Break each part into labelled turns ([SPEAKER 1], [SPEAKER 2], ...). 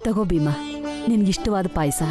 [SPEAKER 1] ತಗೋ ಭೀಮಾ ನಿನ್ಗಿಷ್ಟವಾದ ಪಾಯಸ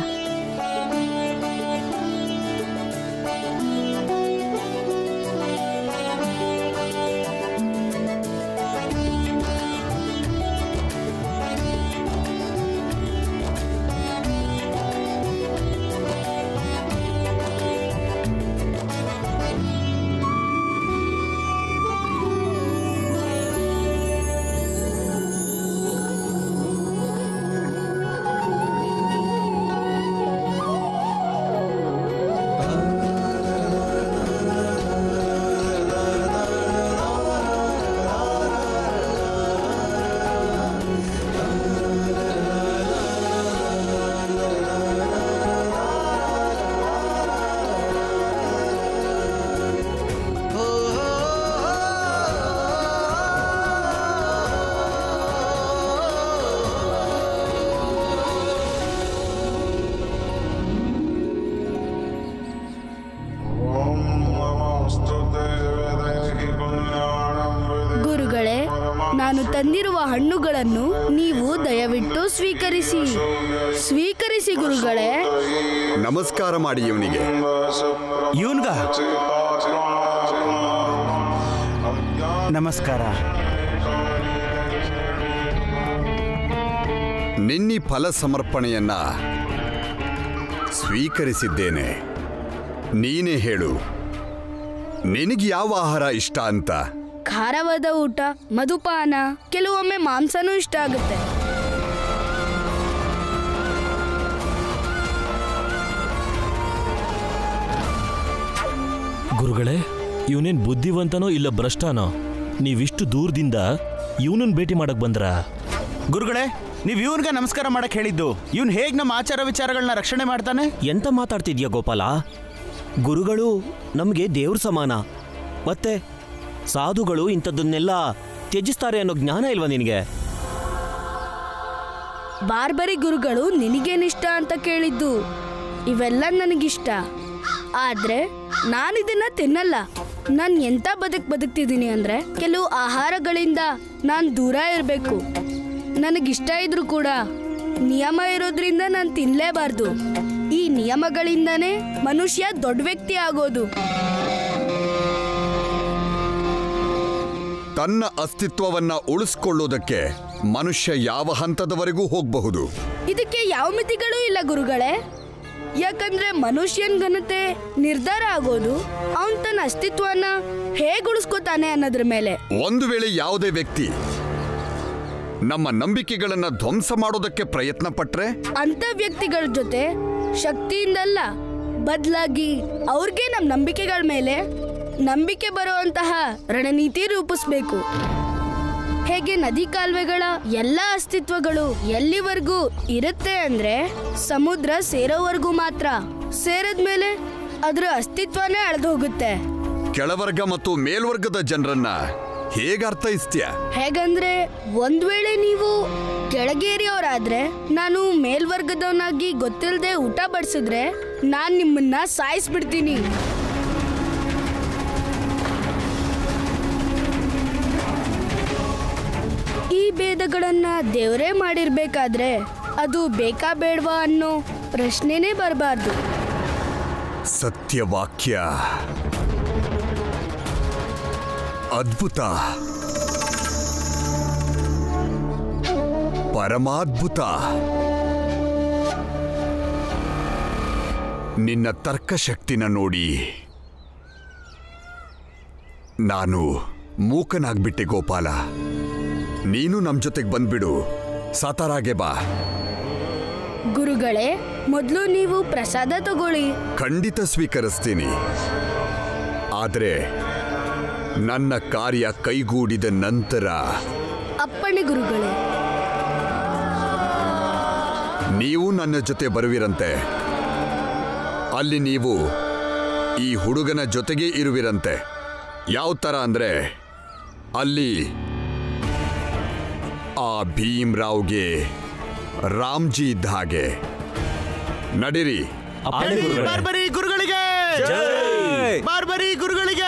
[SPEAKER 2] ಗುರುಗಳೇ ನಾನು ತಂದಿರುವ ಹಣ್ಣುಗಳನ್ನು ನೀವು ದಯವಿಟ್ಟು ಸ್ವೀಕರಿಸಿ ಸ್ವೀಕರಿಸಿ ಗುರುಗಳೇ
[SPEAKER 3] ನಮಸ್ಕಾರ ಮಾಡಿ ಇವನಿಗೆ
[SPEAKER 4] ಇವನ್ಗ ನಮಸ್ಕಾರ
[SPEAKER 3] ನಿನ್ನಿ ಫಲ ಸಮರ್ಪಣೆಯನ್ನ ಸ್ವೀಕರಿಸಿದ್ದೇನೆ ನೀನೇ ಹೇಳು ನಿನಗೆ ಯಾವ ಆಹಾರ ಇಷ್ಟ ಅಂತ
[SPEAKER 2] ಖಾರವಾದ ಊಟ ಮಧುಪಾನ ಕೆಲವೊಮ್ಮೆ ಮಾಂಸನೂ ಇಷ್ಟ ಆಗುತ್ತೆ
[SPEAKER 5] ಗುರುಗಳೇ ಇವನೇನ್ ಬುದ್ಧಿವಂತನೋ ಇಲ್ಲ ಭ್ರಷ್ಟನೋ ನೀವಿಷ್ಟು ದೂರದಿಂದ ಇವನನ್ನ ಭೇಟಿ ಮಾಡಕ್ ಬಂದ್ರ
[SPEAKER 4] ಗುರುಗಳೇ ನೀವು ಇವನ್ಗ ನಮಸ್ಕಾರ ಮಾಡಕ್ ಹೇಳಿದ್ದು ಇವನ್ ಹೇಗ್ ನಮ್ಮ ಆಚಾರ ವಿಚಾರಗಳನ್ನ ರಕ್ಷಣೆ ಮಾಡ್ತಾನೆ
[SPEAKER 6] ಎಂತ ಮಾತಾಡ್ತಿದ್ಯಾ ಗೋಪಾಲ ಗುರುಗಳು ನಮಗೆ ದೇವ್ರ ಸಮಾನ ಮತ್ತೆ ಸಾಧುಗಳು ಇಂಥದ್ದನ್ನೆಲ್ಲ ತ್ಯಜಿಸ್ತಾರೆ ಅನ್ನೋ ಜ್ಞಾನ ಇಲ್ವಾ ನಿನಗೆ
[SPEAKER 2] ಬಾರ್ಬರಿ ಗುರುಗಳು ನಿನಗೇನಿಷ್ಟ ಅಂತ ಕೇಳಿದ್ದು ಇವೆಲ್ಲ ನನಗಿಷ್ಟ ಆದ್ರೆ ನಾನಿದನ್ನ ತಿನ್ನಲ್ಲ ನಾನು ಎಂತ ಬದುಕ್ ಬದುಕ್ತಿದ್ದೀನಿ ಅಂದ್ರೆ ಕೆಲವು ಆಹಾರಗಳಿಂದ ನಾನು ದೂರ ಇರಬೇಕು ನನಗಿಷ್ಟ ಇದ್ರೂ ಕೂಡ ನಿಯಮ ಇರೋದ್ರಿಂದ ನಾನು ತಿನ್ಲೇಬಾರ್ದು ಈ ನಿಯಮಗಳಿಂದನೇ ಮನುಷ್ಯ ದೊಡ್ಡ ವ್ಯಕ್ತಿ ಆಗೋದು
[SPEAKER 3] ತನ್ನ ಅಸ್ತಿತ್ವವನ್ನ ಉಳಿಸ್ಕೊಳ್ಳೋದಕ್ಕೆ ಮನುಷ್ಯ ಯಾವ ಹಂತದವರೆಗೂ ಹೋಗಬಹುದು
[SPEAKER 2] ಇದಕ್ಕೆ ಯಾವ ಮಿತಿಗಳೂ ಇಲ್ಲ ಗುರುಗಳೇ ಯಾಕಂದ್ರೆ ಮನುಷ್ಯನ್ ಘನತೆ ನಿರ್ಧಾರ ಆಗೋದು ಅವನ್ ತನ್ನ ಅಸ್ತಿತ್ವನ ಹೇಗ್ ಉಳಿಸ್ಕೋತಾನೆ ಅನ್ನೋದ್ರ ಮೇಲೆ
[SPEAKER 3] ಒಂದು ವೇಳೆ ಯಾವುದೇ ವ್ಯಕ್ತಿ ನಮ್ಮ ನಂಬಿಕೆಗಳನ್ನ ಧ್ವಂಸ ಮಾಡೋದಕ್ಕೆ ಪ್ರಯತ್ನ ಪಟ್ರೆ
[SPEAKER 2] ಅಂತ ವ್ಯಕ್ತಿಗಳ ಜೊತೆ ಶಕ್ತಿಯಿಂದಲ್ಲ ಬದಲಾಗಿ ಅವ್ರಿಗೆ ನಮ್ಮ ನಂಬಿಕೆಗಳ ಮೇಲೆ ನಂಬಿಕೆ ಬರುವಂತಹ ರಣನೀತಿ ರೂಪಿಸ್ಬೇಕು ಹೇಗೆ ನದಿ ಕಾಲುವೆಗಳ ಎಲ್ಲ ಅಸ್ತಿತ್ವಗಳು ಎಲ್ಲಿವರೆಗೂ ಇರುತ್ತೆ ಅಂದ್ರೆ ಸಮುದ್ರ ಸೇರೋವರೆಗೂ ಮಾತ್ರ ಸೇರದ್ಮೇಲೆ ಅದರ ಅಸ್ತಿತ್ವನೇ ಅಳೆದು ಹೋಗುತ್ತೆ
[SPEAKER 3] ಕೆಳವರ್ಗ ಮತ್ತು ಮೇಲ್ವರ್ಗದ ಜನರನ್ನ ಹೇಗೆ ಅರ್ಥೈಸ್ತೀಯ
[SPEAKER 2] ಹೇಗಂದ್ರೆ ಒಂದ್ ವೇಳೆ ನೀವು ಕೆಳಗೇರಿಯವರಾದ್ರೆ ನಾನು ಮೇಲ್ವರ್ಗದವನಾಗಿ ಗೊತ್ತಿಲ್ಲದೆ ಊಟ ಬಡಿಸಿದ್ರೆ ನಾನ್ ನಿಮ್ಮನ್ನ ಸಾಯಿಸ್ಬಿಡ್ತೀನಿ ಈ ಭೇದಗಳನ್ನ ದೇವರೇ ಮಾಡಿರ್ಬೇಕಾದ್ರೆ ಅದು ಬೇಕಾ ಬೇಡವಾ ಅನ್ನೋ ಪ್ರಶ್ನೆನೇ ಬರಬಾರ್ದು
[SPEAKER 3] ಸತ್ಯವಾಕ್ಯ ಅದ್ಭುತ ಪರಮಾದ್ಭುತ ನಿನ್ನ ತರ್ಕಶಕ್ತಿನ ನೋಡಿ ನಾನು ಮೂಕನಾಗ್ಬಿಟ್ಟೆ ಗೋಪಾಲ ನೀನು ನಮ್ ಜೊತೆಗೆ ಬಂದ್ಬಿಡು ಸಾತಾರಾಗೆ ಬಾ
[SPEAKER 2] ಗುರುಗಳೇ ಮೊದಲು ನೀವು ಪ್ರಸಾದ ತಗೊಳ್ಳಿ
[SPEAKER 3] ಖಂಡಿತ ಸ್ವೀಕರಿಸ್ತೀನಿ ಆದರೆ ನನ್ನ ಕಾರ್ಯ ಕೈಗೂಡಿದ ನಂತರ
[SPEAKER 2] ಅಪ್ಪಣೆ ಗುರುಗಳೇ
[SPEAKER 3] ನೀವು ನನ್ನ ಜೊತೆ ಬರುವಿರಂತೆ ಅಲ್ಲಿ ನೀವು ಈ ಹುಡುಗನ ಜೊತೆಗೇ ಇರುವಿರಂತೆ ಯಾವ ಥರ ಅಂದ್ರೆ ಅಲ್ಲಿ ಆ ಭೀಮ್ರಾವ್ಗೆ ರಾಮ್ಜಿ ಇದ್ದ ಹಾಗೆ ನಡೀರಿ
[SPEAKER 5] ಅಪ್ಪಣೆ ಗುರುಗಳೇ.
[SPEAKER 4] ಬಾರ್ಬರಿ ಗುರುಗಳಿಗೆ ಬಾರ್ಬರಿ ಗುರುಗಳಿಗೆ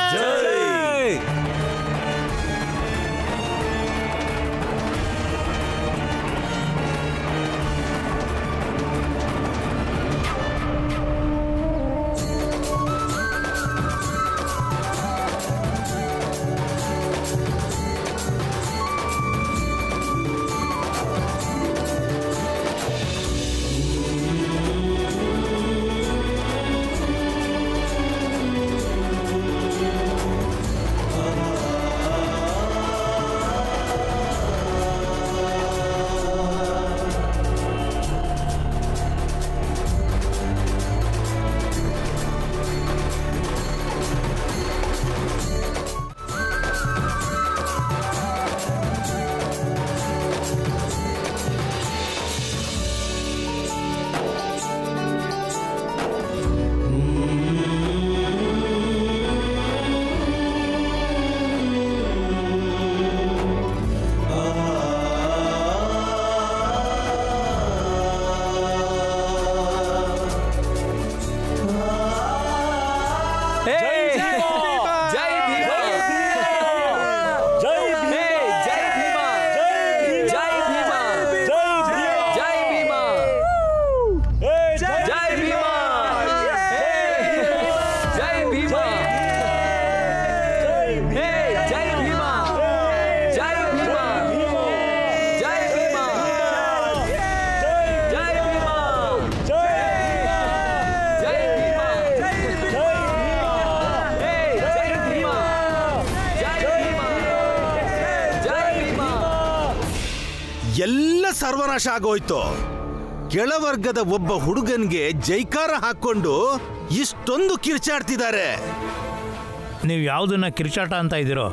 [SPEAKER 7] ಸರ್ವನಾಶ ಆಗೋಯ್ತು ಕೆಳವರ್ಗದ ಒಬ್ಬ ಹುಡುಗನ್ಗೆ ಜೈಕಾರ ಹಾಕೊಂಡು ಇಷ್ಟೊಂದು ಕಿರ್ಚಾಡ್ತಿದ್ದಾರೆ
[SPEAKER 8] ನೀವು ಯಾವುದನ್ನ ಕಿರ್ಚಾಟ ಅಂತ ಇದ್ದೀರೋ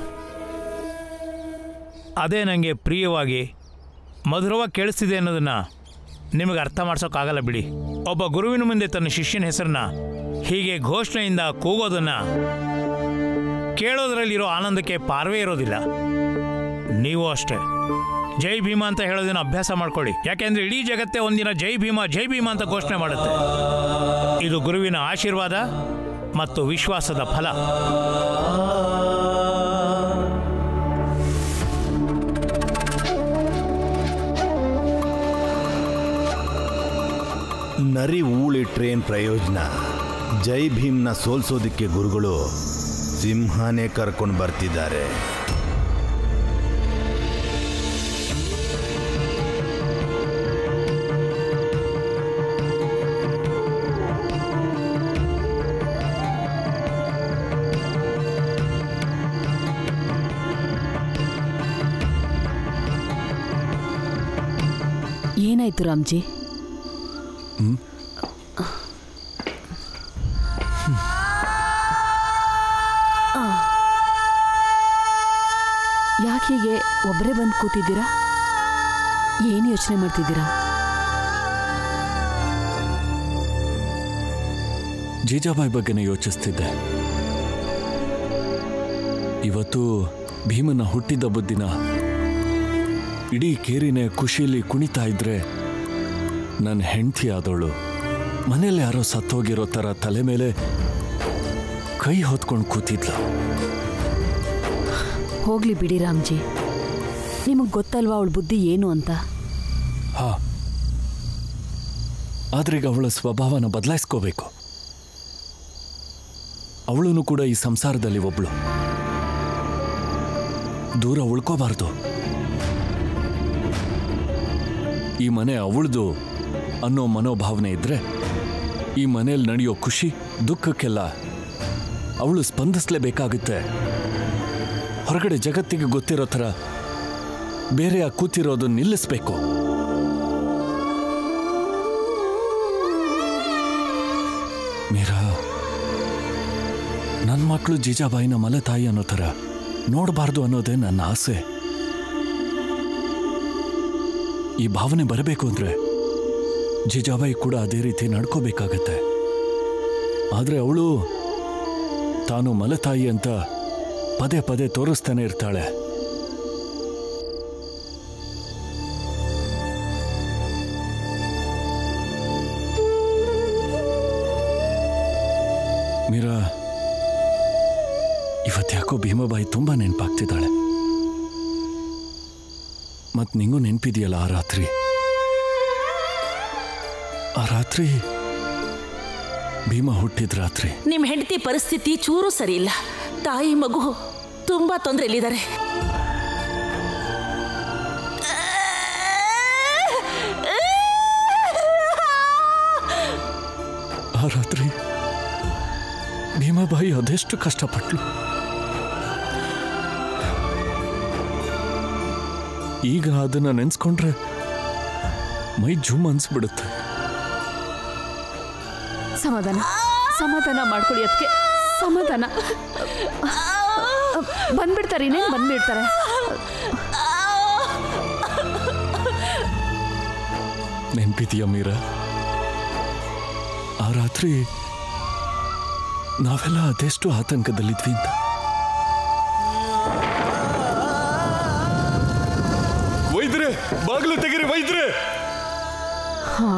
[SPEAKER 8] ಅದೇ ನನಗೆ ಪ್ರಿಯವಾಗಿ ಮಧುರವಾಗಿ ಕೇಳಿಸ್ತಿದೆ ಅನ್ನೋದನ್ನ ನಿಮಗೆ ಅರ್ಥ ಮಾಡ್ಸೋಕ್ಕಾಗಲ್ಲ ಬಿಡಿ ಒಬ್ಬ ಗುರುವಿನ ಮುಂದೆ ತನ್ನ ಶಿಷ್ಯನ ಹೆಸರನ್ನ ಹೀಗೆ ಘೋಷಣೆಯಿಂದ ಕೂಗೋದನ್ನ ಕೇಳೋದ್ರಲ್ಲಿರೋ ಆನಂದಕ್ಕೆ ಪಾರ್ವೇ ಇರೋದಿಲ್ಲ ನೀವು ಅಷ್ಟೇ ಜೈ ಭೀಮಾ ಅಂತ ಹೇಳೋದನ್ನ ಅಭ್ಯಾಸ ಮಾಡ್ಕೊಳ್ಳಿ ಯಾಕೆಂದ್ರೆ ಇಡೀ ಜಗತ್ತೇ ಒಂದಿನ ಜೈ ಭೀಮಾ ಜೈ ಭೀಮಾ ಅಂತ ಘೋಷಣೆ ಮಾಡುತ್ತೆ ಇದು ಗುರುವಿನ ಆಶೀರ್ವಾದ ಮತ್ತು ವಿಶ್ವಾಸದ ಫಲ
[SPEAKER 7] ನರಿ ಊಳಿಟ್ರೇನ್ ಪ್ರಯೋಜನ ಜೈ ಭೀಮ್ನ ಸೋಲ್ಸೋದಕ್ಕೆ ಗುರುಗಳು ಸಿಂಹನೇ ಕರ್ಕೊಂಡು ಬರ್ತಿದ್ದಾರೆ
[SPEAKER 1] ಏನಾಯ್ತು ರಾಮ್ಜಿ ಯಾಕೆ ಹೀಗೆ ಒಬ್ಬರೇ ಬಂದು ಕೂತಿದ್ದೀರಾ ಏನು ಯೋಚನೆ ಮಾಡ್ತಿದ್ದೀರಾ
[SPEAKER 9] ಜೀಜಾಬಾಯಿ ಬಗ್ಗೆನೇ ಯೋಚಿಸ್ತಿದ್ದೆ ಇವತ್ತು ಭೀಮನ ಹುಟ್ಟಿದ ಬುದ್ದಿನ ಇಡೀ ಕೇರಿನೇ ಖುಷಿಯಲ್ಲಿ ಕುಣಿತಾ ಇದ್ರೆ ನನ್ನ ಹೆಂಡತಿ ಆದವಳು ಮನೇಲಿ ಯಾರೋ ಸತ್ತೋಗಿರೋ ಥರ ತಲೆ ಮೇಲೆ ಕೈ ಹೊತ್ಕೊಂಡು ಕೂತಿದ್ಲು
[SPEAKER 1] ಹೋಗ್ಲಿ ಬಿಡಿ ರಾಮ್ಜಿ ನಿಮಗೆ ಗೊತ್ತಲ್ವಾ ಅವಳ ಬುದ್ಧಿ ಏನು ಅಂತ
[SPEAKER 9] ಹಾ ಆದ್ರೀಗ ಅವಳ ಸ್ವಭಾವನ ಬದಲಾಯಿಸ್ಕೋಬೇಕು ಅವಳೂ ಕೂಡ ಈ ಸಂಸಾರದಲ್ಲಿ ಒಬ್ಳು ದೂರ ಉಳ್ಕೋಬಾರ್ದು ಈ ಮನೆ ಅವಳದು ಅನ್ನೋ ಮನೋಭಾವನೆ ಇದ್ರೆ ಈ ಮನೆಯಲ್ಲಿ ನಡೆಯೋ ಖುಷಿ ದುಃಖಕ್ಕೆಲ್ಲ ಅವಳು ಸ್ಪಂದಿಸ್ಲೇಬೇಕಾಗುತ್ತೆ ಹೊರಗಡೆ ಜಗತ್ತಿಗೆ ಗೊತ್ತಿರೋ ಥರ ಬೇರೆ ಆ ಕೂತಿರೋದು ನಿಲ್ಲಿಸ್ಬೇಕು ಮೀರಾ ನನ್ನ ಮಕ್ಕಳು ಜೀಜಾಬಾಯಿನ ಮಲತಾಯಿ ಅನ್ನೋ ಥರ ನೋಡಬಾರ್ದು ಅನ್ನೋದೇ ನನ್ನ ಆಸೆ ಈ ಭಾವನೆ ಬರಬೇಕು ಅಂದ್ರೆ ಜೀಜಾಬಾಯಿ ಕೂಡ ಅದೇ ರೀತಿ ನಡ್ಕೋಬೇಕಾಗತ್ತೆ ಆದರೆ ಅವಳು ತಾನು ಮಲತಾಯಿ ಅಂತ ಪದೇ ಪದೇ ತೋರಿಸ್ತಾನೆ ಇರ್ತಾಳೆ ಮೀರಾ ಇವತ್ತ್ಯಾಕೋ ಭೀಮಾಬಾಯಿ ತುಂಬಾ ನೆನಪಾಗ್ತಿದ್ದಾಳೆ ಮತ್ ನಿಂಗೂ ನೆನಪಿದೆಯಲ್ಲ ಆ ರಾತ್ರಿ ಆ ರಾತ್ರಿ ಭೀಮ ಹುಟ್ಟಿದ ರಾತ್ರಿ
[SPEAKER 10] ನಿಮ್ಮ ಹೆಂಡತಿ ಪರಿಸ್ಥಿತಿ ಚೂರು ಸರಿ ಇಲ್ಲ ತಾಯಿ ಮಗು ತುಂಬಾ ತೊಂದರೆಯಲ್ಲಿದ್ದಾರೆ
[SPEAKER 9] ಆ ರಾತ್ರಿ ಭೀಮಾಬಾಯಿ ಅದೆಷ್ಟು ಕಷ್ಟಪಟ್ಲು ಈಗ ಅದನ್ನ ನೆನ್ಸ್ಕೊಂಡ್ರೆ ಮೈ ಜುಮ್ ಅನ್ಸ್ಬಿಡುತ್ತೆ
[SPEAKER 1] ಸಮಾಧಾನ ಸಮಾಧಾನ ಮಾಡ್ಕೊಳ್ಳಿ ಅದಕ್ಕೆ ಸಮಾಧಾನ ಬಂದ್ಬಿಡ್ತಾರೆ ಇನ್ನೇನು ಬಂದ್ಬಿಡ್ತಾರೆ
[SPEAKER 9] ನೆನ್ಪಿದೆಯಾ ಮೀರಾ ಆ ರಾತ್ರಿ ನಾವೆಲ್ಲ ಅದೆಷ್ಟು ಆತಂಕದಲ್ಲಿದ್ವಿ ಅಂತ
[SPEAKER 5] ವೈದ್ರೆ ಬಾಗಿಲು ತೆಗಿರಿ ವೈದ್ರೆ
[SPEAKER 1] ಹಾ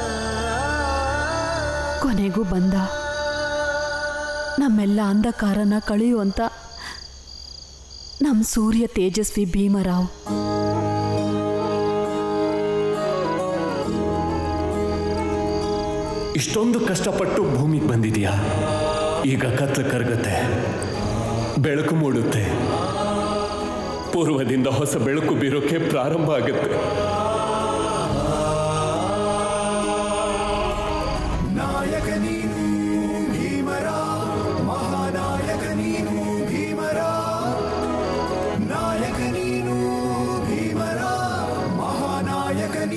[SPEAKER 1] ಕೊನೆಗೂ ಬಂದ ನಮ್ಮೆಲ್ಲ ಅಂಧಕಾರನ ಕಳೆಯುವಂತ ನಮ್ಮ ಸೂರ್ಯ ತೇಜಸ್ವಿ ಭೀಮರಾವ್
[SPEAKER 9] ಇಷ್ಟೊಂದು ಕಷ್ಟಪಟ್ಟು ಭೂಮಿಗೆ ಬಂದಿದ್ಯಾ ಈಗ ಕತ್ಲು ಕರಗತ್ತೆ ಬೆಳಕು ಮೂಡುತ್ತೆ ಪೂರ್ವದಿಂದ ಹೊಸ ಬೆಳಕು ಬೀರೋಕೆ ಪ್ರಾರಂಭ ಆಗುತ್ತೆ
[SPEAKER 11] ನಾಯಕ ನೀನು ಭೀಮರ ಮಹಾನಾಯಕ ನೀನು ಭೀಮರ ನಾಯಕ ನೀನು ಭೀಮರ ಮಹಾನಾಯಕ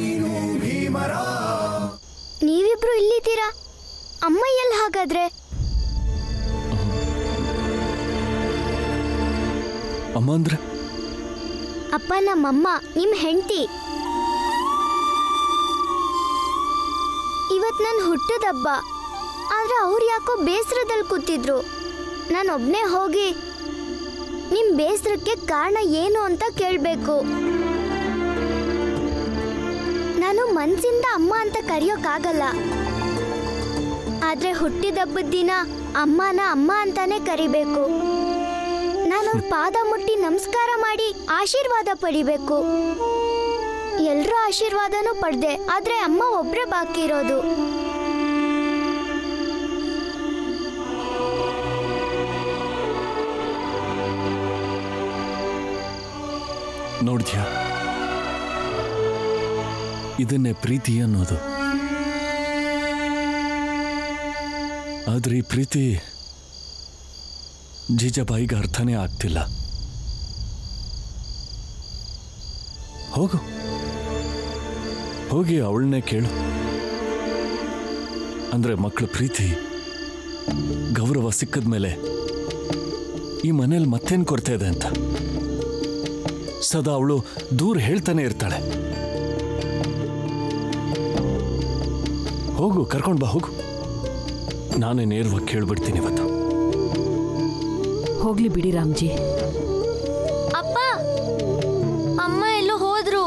[SPEAKER 12] ಇದ್ದೀರಾ ಅಮ್ಮ ಎಲ್ಲಿ ಹಾಗಾದ್ರೆ
[SPEAKER 9] ಅಮ್ಮ ಅಂದ್ರೆ
[SPEAKER 12] ಅಪ್ಪ ನಮ್ಮಮ್ಮ ನಿಮ್ಮ ಹೆಂಡತಿ ಇವತ್ ನನ್ನ ಹುಟ್ಟದ ಹಬ್ಬ ಆದ್ರೆ ಅವ್ರು ಯಾಕೋ ಬೇಸರದಲ್ಲಿ ಕೂತಿದ್ರು ನಾನು ಒಬ್ನೇ ಹೋಗಿ ನಿಮ್ ಬೇಸರಕ್ಕೆ ಕಾರಣ ಏನು ಅಂತ ಕೇಳಬೇಕು ನಾನು ಮನ್ಸಿಂದ ಅಮ್ಮ ಅಂತ ಕರೆಯೋಕ್ಕಾಗಲ್ಲ ಆದ್ರೆ ಹುಟ್ಟಿದ ಹಬ್ಬದ ದಿನ ಅಮ್ಮನ ಅಮ್ಮ ಅಂತಾನೆ ಕರಿಬೇಕು ನಾನು ಅವ್ರ ಪಾದ ಮುಟ್ಟಿ ನಮಸ್ಕಾರ ಮಾಡಿ ಆಶೀರ್ವಾದ ಪಡಿಬೇಕು ಎಲ್ರ ಆಶೀರ್ವಾದನೂ ಪಡ್ದೆ ಆದ್ರೆ ಅಮ್ಮ ಒಬ್ರೇ ಬಾಕಿ ಇರೋದು
[SPEAKER 9] ನೋಡ್ದ್ಯಾ ಇದನ್ನೇ ಪ್ರೀತಿ ಅನ್ನೋದು ಆದ್ರೆ ಈ ಪ್ರೀತಿ ಜೀಜಾಬಾಯಿಗೆ ಅರ್ಥನೇ ಆಗ್ತಿಲ್ಲ ಹೋಗು ಹೋಗಿ ಅವಳನ್ನೇ ಕೇಳು ಅಂದ್ರೆ ಮಕ್ಕಳ ಪ್ರೀತಿ ಗೌರವ ಸಿಕ್ಕದ ಮೇಲೆ ಈ ಮನೇಲಿ ಮತ್ತೇನು ಕೊರತೆ ಇದೆ ಅಂತ ಸದಾ ಅವಳು ದೂರ ಹೇಳ್ತಾನೆ ಇರ್ತಾಳೆ ಹೋಗು ಕರ್ಕೊಂಡು ಬಾ ಹೋಗು ನಾನೇ ನೇರವಾಗಿ ಕೇಳ್ಬಿಡ್ತೀನಿ ಇವತ್ತು
[SPEAKER 1] ಹೋಗ್ಲಿ ಬಿಡಿ ರಾಮ್ಜಿ
[SPEAKER 12] ಅಪ್ಪ ಅಮ್ಮ ಎಲ್ಲೋ ಹೋದ್ರು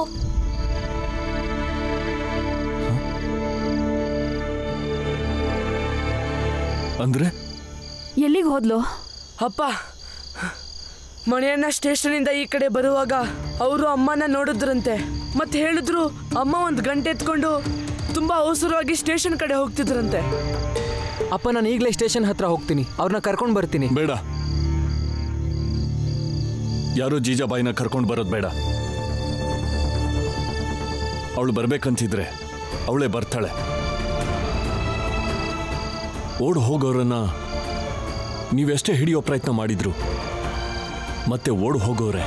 [SPEAKER 9] ಅಂದ್ರೆ
[SPEAKER 1] ಎಲ್ಲಿಗೆ ಹೋದ್ಲು
[SPEAKER 13] ಅಪ್ಪ ಮಣಿಯಣ್ಣ ಸ್ಟೇಷನಿಂದ ಈ ಕಡೆ ಬರುವಾಗ ಅವರು ಅಮ್ಮನ ನೋಡಿದ್ರಂತೆ ಮತ್ತೆ ಹೇಳಿದ್ರು ಅಮ್ಮ ಒಂದು ಗಂಟೆ ಎತ್ಕೊಂಡು ತುಂಬಾ ಅವಸರವಾಗಿ ಸ್ಟೇಷನ್ ಕಡೆ ಹೋಗ್ತಿದ್ರಂತೆ
[SPEAKER 14] ಅಪ್ಪ ನಾನು ಈಗಲೇ ಸ್ಟೇಷನ್ ಹತ್ರ ಹೋಗ್ತೀನಿ ಅವ್ರನ್ನ ಕರ್ಕೊಂಡು ಬರ್ತೀನಿ
[SPEAKER 9] ಬೇಡ ಯಾರೋ ಜೀಜಾಬಾಯಿನ ಕರ್ಕೊಂಡು ಬರೋದು ಬೇಡ ಅವಳು ಬರ್ಬೇಕಂತಿದ್ರೆ ಅವಳೇ ಬರ್ತಾಳೆ ಓಡ್ ಹೋಗೋರನ್ನ ನೀವೆಷ್ಟೇ ಹಿಡಿಯೋ ಪ್ರಯತ್ನ ಮಾಡಿದ್ರು ಮತ್ತೆ ಓಡ್ ಹೋಗೋರೆ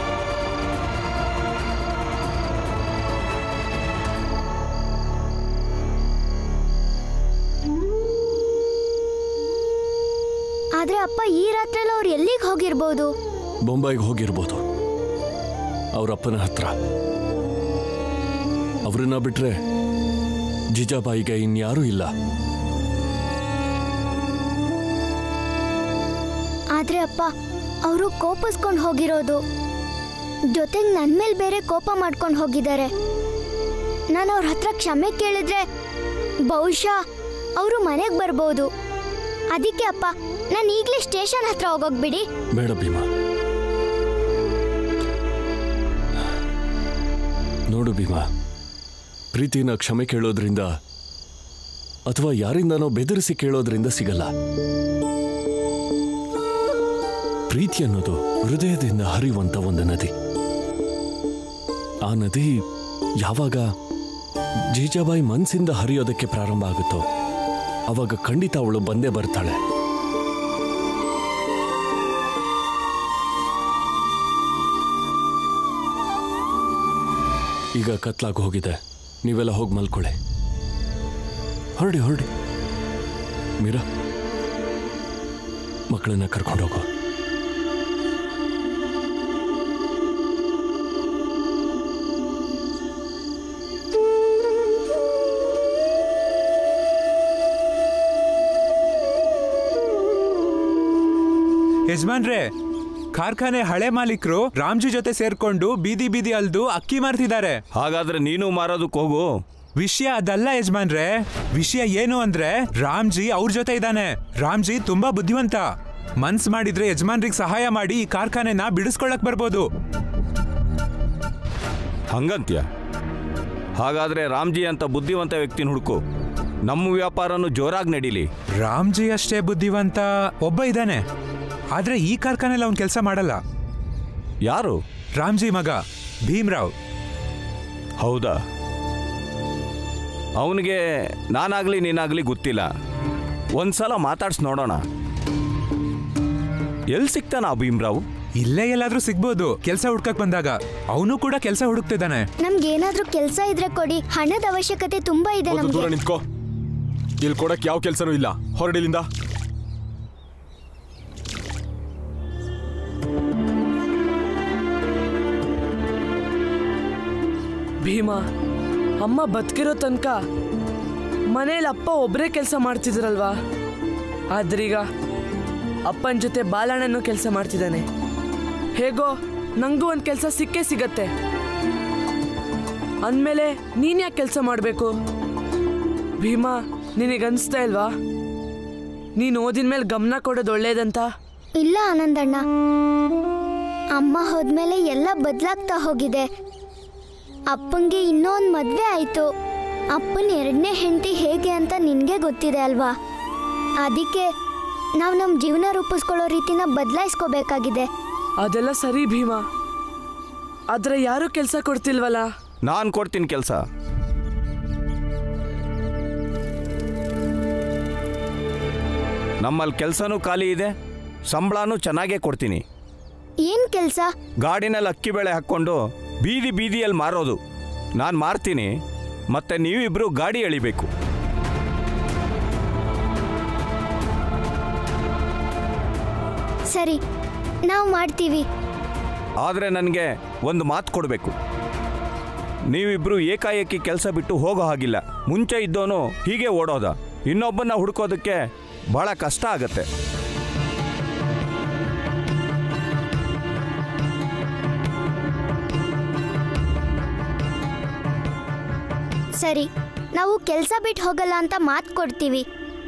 [SPEAKER 12] ಆದ್ರೆ ಅಪ್ಪ ಈ ರಾತ್ರಿಯಲ್ಲಿ ಅವ್ರು ಎಲ್ಲಿಗೆ ಹೋಗಿರ್ಬೋದು
[SPEAKER 9] ಬೊಂಬಾಯಿಗೆ ಹೋಗಿರ್ಬೋದು ಅವ್ರ ಅಪ್ಪನ ಹತ್ರ ಅವ್ರನ್ನ ಬಿಟ್ರೆ ಜಿಜಾಬಾಯಿಗೆ ಇನ್ಯಾರೂ ಇಲ್ಲ
[SPEAKER 12] ಆದ್ರೆ ಅಪ್ಪ ಅವರು ಕೋಪಿಸ್ಕೊಂಡು ಹೋಗಿರೋದು ಜೊತೆಗೆ ನನ್ನ ಮೇಲೆ ಬೇರೆ ಕೋಪ ಮಾಡ್ಕೊಂಡು ಹೋಗಿದ್ದಾರೆ ನಾನು ಅವ್ರ ಹತ್ರ ಕ್ಷಮೆ ಕೇಳಿದ್ರೆ ಬಹುಶಃ ಅವರು ಮನೆಗೆ ಬರ್ಬೋದು ಅದಕ್ಕೆ ಅಪ್ಪ ನಾನು ಈಗಲೇ ಸ್ಟೇಷನ್ ಹತ್ರ ಹೋಗೋಕ್ ಬಿಡಿ
[SPEAKER 9] ಬೇಡ ಭೀಮಾ ನೋಡು ಭೀಮಾ ಪ್ರೀತಿನ ಕ್ಷಮೆ ಕೇಳೋದ್ರಿಂದ ಅಥವಾ ಯಾರಿಂದನೋ ಬೆದರಿಸಿ ಕೇಳೋದ್ರಿಂದ ಸಿಗಲ್ಲ ಪ್ರೀತಿ ಅನ್ನೋದು ಹೃದಯದಿಂದ ಹರಿಯುವಂತ ಒಂದು ನದಿ ಆ ನದಿ ಯಾವಾಗ ಜೀಜಾಬಾಯಿ ಮನ್ಸಿಂದ ಹರಿಯೋದಕ್ಕೆ ಪ್ರಾರಂಭ ಆಗುತ್ತೋ ಅವಾಗ ಖಂಡಿತ ಅವಳು ಬಂದೇ ಬರ್ತಾಳೆ ಈಗ ಕತ್ಲಾಗಿ ಹೋಗಿದೆ ನೀವೆಲ್ಲ ಹೋಗಿ ಮಲ್ಕೊಳ್ಳಿ ಹೊರಡಿ ಹೊರಡಿ ಮೀರಾ ಮಕ್ಕಳನ್ನ ಕರ್ಕೊಂಡು ಹೋಗೋ
[SPEAKER 15] ಯಜಮಾನ್ರೆ ಕಾರ್ಖಾನೆ ಹಳೆ ಮಾಲೀಕರು ರಾಮ್ಜಿ ಜೊತೆ ಸೇರ್ಕೊಂಡು ಬೀದಿ ಬೀದಿ ಅಲ್ದು ಅಕ್ಕಿ ಮಾರ್ತಿದ್ದಾರೆ
[SPEAKER 6] ಹಾಗಾದ್ರೆ ನೀನು ಮಾರೋದಕ್ಕೆ ಹೋಗು
[SPEAKER 15] ವಿಷಯ ಅದಲ್ಲ ಯಜಮಾನ್ರೆ ವಿಷಯ ಏನು ಅಂದ್ರೆ ರಾಮ್ಜಿ ಅವ್ರ ಜೊತೆ ಇದ್ದಾನೆ ರಾಮ್ಜಿ ತುಂಬಾ ಬುದ್ಧಿವಂತ ಮನ್ಸ್ ಮಾಡಿದ್ರೆ ಯಜಮಾನ್ರಿಗೆ ಸಹಾಯ ಮಾಡಿ ಈ ಕಾರ್ಖಾನೆನ ಬಿಡಿಸ್ಕೊಳಕ್ ಬರ್ಬೋದು
[SPEAKER 6] ಹಂಗಂತ್ಯ ಹಾಗಾದ್ರೆ ರಾಮ್ಜಿ ಅಂತ ಬುದ್ಧಿವಂತ ವ್ಯಕ್ತಿನ ಹುಡುಕು ನಮ್ಮ ವ್ಯಾಪಾರನು ಜೋರಾಗಿ ನಡೀಲಿ
[SPEAKER 15] ರಾಮ್ಜಿ ಅಷ್ಟೇ ಬುದ್ಧಿವಂತ ಒಬ್ಬ ಇದ್ದಾನೆ ಆದ್ರೆ ಈ ಕಾರ್ಖಾನೆಲಿ ಅವ್ನ್ ಕೆಲಸ ಮಾಡಲ್ಲ
[SPEAKER 6] ಯಾರು
[SPEAKER 15] ರಾಮ್ಜಿ ಮಗ ಭೀಮ್ರಾವ್
[SPEAKER 6] ಹೌದಾ ಅವನಿಗೆ ನಾನಾಗ್ಲಿ ನೀನಾಗ್ಲಿ ಗೊತ್ತಿಲ್ಲ ಒಂದ್ಸಲ ಮಾತಾಡ್ಸ್ ನೋಡೋಣ ಎಲ್ಲಿ ಸಿಗ್ತಾನ ಆ ಭೀಮ್ರಾವ್
[SPEAKER 15] ಇಲ್ಲೇ ಎಲ್ಲಾದ್ರೂ ಸಿಗ್ಬೋದು ಕೆಲಸ ಹುಡ್ಕಕ್ ಬಂದಾಗ ಅವನು ಕೂಡ ಕೆಲಸ ಹುಡುಕ್ತಿದ್ದಾನೆ
[SPEAKER 12] ನಮ್ಗೆ ಏನಾದ್ರೂ ಕೆಲಸ ಇದ್ರೆ ಕೊಡಿ ಹಣದ ಅವಶ್ಯಕತೆ ತುಂಬಾ ಇದೆ ನಮ್ಗೆ
[SPEAKER 9] ನಿಂತ್ಕೋ
[SPEAKER 16] ಇಲ್ಲಿ ಕೊಡಕ್ಕೆ ಯಾವ ಕೆಲಸನೂ ಇಲ್ಲ ಹೊರಡಿಲಿಂದ
[SPEAKER 13] ಭೀಮಾ ಅಮ್ಮ ಬದುಕಿರೋ ತನಕ ಮನೇಲಿ ಅಪ್ಪ ಒಬ್ಬರೇ ಕೆಲಸ ಮಾಡ್ತಿದ್ರಲ್ವಾ ಆದ್ರೀಗ ಅಪ್ಪನ ಜೊತೆ ಬಾಲಣ್ಣನೂ ಕೆಲಸ ಮಾಡ್ತಿದ್ದಾನೆ ಹೇಗೋ ನಂಗೂ ಒಂದು ಕೆಲಸ ಸಿಕ್ಕೇ ಸಿಗತ್ತೆ ಅಂದಮೇಲೆ ನೀನು ಯಾಕೆ ಕೆಲಸ ಮಾಡಬೇಕು ಭೀಮಾ ನಿನಗನ್ಸ್ತಾ ಇಲ್ವಾ ನೀನು ಓದಿನ ಮೇಲೆ ಗಮನ ಕೊಡೋದು ಒಳ್ಳೇದಂತ
[SPEAKER 12] ಇಲ್ಲ ಆನಂದಣ್ಣ ಅಮ್ಮ ಹೋದ್ಮೇಲೆ ಎಲ್ಲ ಬದಲಾಗ್ತಾ ಹೋಗಿದೆ ಅಪ್ಪಂಗೆ ಇನ್ನೊಂದು ಮದುವೆ ಆಯಿತು ಅಪ್ಪನ ಎರಡನೇ ಹೆಂಡತಿ ಹೇಗೆ ಅಂತ ನಿನಗೆ ಗೊತ್ತಿದೆ ಅಲ್ವಾ ಅದಕ್ಕೆ ನಾವು ನಮ್ಮ ಜೀವನ ರೂಪಿಸ್ಕೊಳ್ಳೋ ರೀತಿನ ಬದಲಾಯಿಸ್ಕೋಬೇಕಾಗಿದೆ
[SPEAKER 13] ಅದೆಲ್ಲ ಸರಿ ಭೀಮಾ ಆದ್ರೆ ಯಾರೂ ಕೆಲಸ ಕೊಡ್ತಿಲ್ವಲ್ಲ
[SPEAKER 17] ನಾನು ಕೊಡ್ತೀನಿ ಕೆಲಸ ನಮ್ಮಲ್ಲಿ ಕೆಲಸನೂ ಖಾಲಿ ಇದೆ ಸಂಬಳನೂ ಚೆನ್ನಾಗೇ ಕೊಡ್ತೀನಿ
[SPEAKER 12] ಏನು ಕೆಲಸ
[SPEAKER 17] ಗಾಡಿನಲ್ಲಿ ಅಕ್ಕಿ ಬೇಳೆ ಹಾಕ್ಕೊಂಡು ಬೀದಿ ಬೀದಿಯಲ್ಲಿ ಮಾರೋದು ನಾನು ಮಾರ್ತೀನಿ ಮತ್ತೆ ನೀವಿಬ್ರು ಗಾಡಿ ಎಳಿಬೇಕು
[SPEAKER 12] ಸರಿ ನಾವು ಮಾಡ್ತೀವಿ
[SPEAKER 17] ಆದರೆ ನನಗೆ ಒಂದು ಮಾತು ಕೊಡಬೇಕು ನೀವಿಬ್ರು ಏಕಾಏಕಿ ಕೆಲಸ ಬಿಟ್ಟು ಹೋಗೋ ಹಾಗಿಲ್ಲ ಮುಂಚೆ ಇದ್ದೋನು ಹೀಗೆ ಓಡೋದ ಇನ್ನೊಬ್ಬನ ಹುಡ್ಕೋದಕ್ಕೆ ಬಹಳ ಕಷ್ಟ ಆಗತ್ತೆ
[SPEAKER 12] ಸರಿ ನಾವು ಕೆಲಸ ಬಿಟ್ಟು ಹೋಗಲ್ಲ ಅಂತ ಮಾತು ಕೊಡ್ತೀವಿ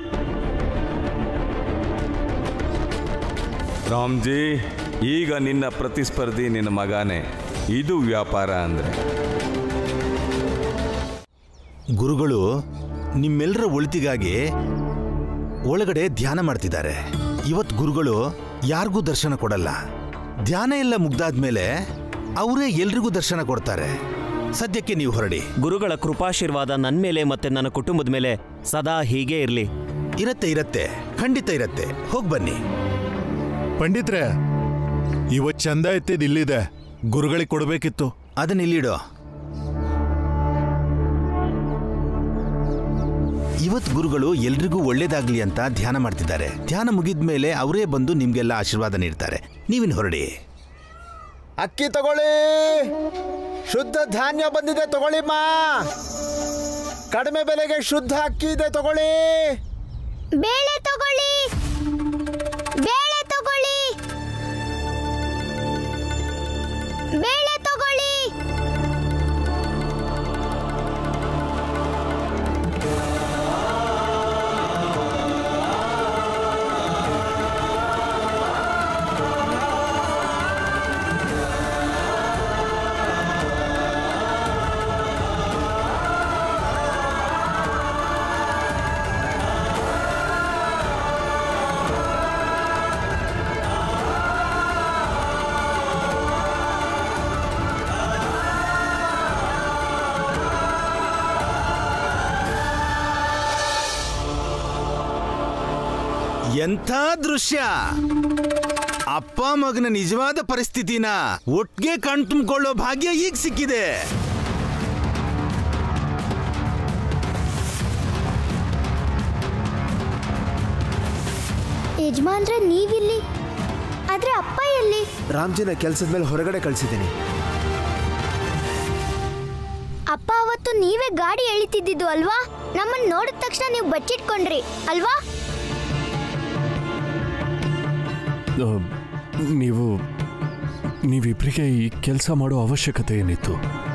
[SPEAKER 17] ರಾಮ್ಜಿ ಈಗ ನಿನ್ನ ಪ್ರತಿಸ್ಪರ್ಧಿ ನಿನ್ನ ಮಗನೇ ಇದು ವ್ಯಾಪಾರ ಅಂದರೆ
[SPEAKER 7] ಗುರುಗಳು ನಿಮ್ಮೆಲ್ಲರ ಒಳಿತಿಗಾಗಿ ಒಳಗಡೆ ಧ್ಯಾನ ಮಾಡ್ತಿದ್ದಾರೆ ಇವತ್ತು ಗುರುಗಳು ಯಾರಿಗೂ ದರ್ಶನ ಕೊಡಲ್ಲ ಧ್ಯಾನ ಎಲ್ಲ ಮುಗ್ದಾದ್ಮೇಲೆ ಅವರೇ ಎಲ್ರಿಗೂ ದರ್ಶನ ಕೊಡ್ತಾರೆ ಸದ್ಯಕ್ಕೆ ನೀವು ಹೊರಡಿ
[SPEAKER 6] ಗುರುಗಳ ಕೃಪಾಶೀರ್ವಾದ ನನ್ನ ಮೇಲೆ ಮತ್ತೆ ನನ್ನ ಕುಟುಂಬದ ಮೇಲೆ ಸದಾ ಹೀಗೆ ಇರಲಿ
[SPEAKER 7] ಇರತ್ತೆ ಇರತ್ತೆ ಖಂಡಿತ ಇರತ್ತೆ ಹೋಗಿ ಬನ್ನಿ
[SPEAKER 18] ಪಂಡಿತ್ರೆ ಇವತ್ ಚಂದ ಎತ್ತಿದ್ ಇಲ್ಲಿದೆ ಗುರುಗಳಿಗೆ ಕೊಡ್ಬೇಕಿತ್ತು
[SPEAKER 7] ಅದನ್ನ ಇಲ್ಲಿಡೋ ಇವತ್ ಗುರುಗಳು ಎಲ್ರಿಗೂ ಒಳ್ಳೇದಾಗ್ಲಿ ಅಂತ ಧ್ಯಾನ ಮಾಡ್ತಿದ್ದಾರೆ ಧ್ಯಾನ ಮುಗಿದ ಮೇಲೆ ಅವರೇ ಬಂದು ನಿಮ್ಗೆಲ್ಲ ಆಶೀರ್ವಾದ ನೀಡ್ತಾರೆ ನೀವಿನ್ ಹೊರಡಿ
[SPEAKER 19] ಅಕ್ಕಿ ತಗೊಳ್ಳಿ ಶುದ್ಧ ಧಾನ್ಯ ಬಂದಿದೆ ತಗೊಳ್ಳಿ ಮಾ ಕಡಿಮೆ ಬೆಲೆಗೆ ಶುದ್ಧ ಅಕ್ಕಿ ಇದೆ ತಗೊಳ್ಳಿ
[SPEAKER 12] ಬೇಳೆ ತಗೊಳ್ಳಿ ಬೇಳೆ ತಗೊಳ್ಳಿ ಬೇಳೆ ತಗೊಳ್ಳಿ
[SPEAKER 7] ಎಂಥ ದೃಶ್ಯ ಅಪ್ಪ ಮಗನ ನಿಜವಾದ ಪರಿಸ್ಥಿತಿನ ಒಟ್ಟಿಗೆ ಕಣ್ತುಂಬಿಕೊಳ್ಳೋ ಭಾಗ್ಯ ಈಗ ಸಿಕ್ಕಿದೆ
[SPEAKER 12] ಯಜಮಾನ್ರೆ ನೀವಿಲ್ಲಿ ಆದ್ರೆ ಅಪ್ಪ ಎಲ್ಲಿ
[SPEAKER 19] ರಾಮ್ಜಿನ ಕೆಲಸದ ಮೇಲೆ ಹೊರಗಡೆ ಕಳಿಸಿದ್ದೀನಿ
[SPEAKER 12] ಅಪ್ಪ ಅವತ್ತು ನೀವೇ ಗಾಡಿ ಎಳಿತಿದ್ದಿದ್ದು ಅಲ್ವಾ ನಮ್ಮನ್ನ ನೋಡಿದ ತಕ್ಷಣ ನೀವು ಬಚ್ಚಿಟ್ಕೊಂಡ್ರಿ ಅಲ್ವಾ
[SPEAKER 9] ಆ, ನೀವು ನೀವಿಬ್ಬರಿಗೆ ಈ ಕೆಲಸ ಮಾಡೋ ಅವಶ್ಯಕತೆ ಏನಿತ್ತು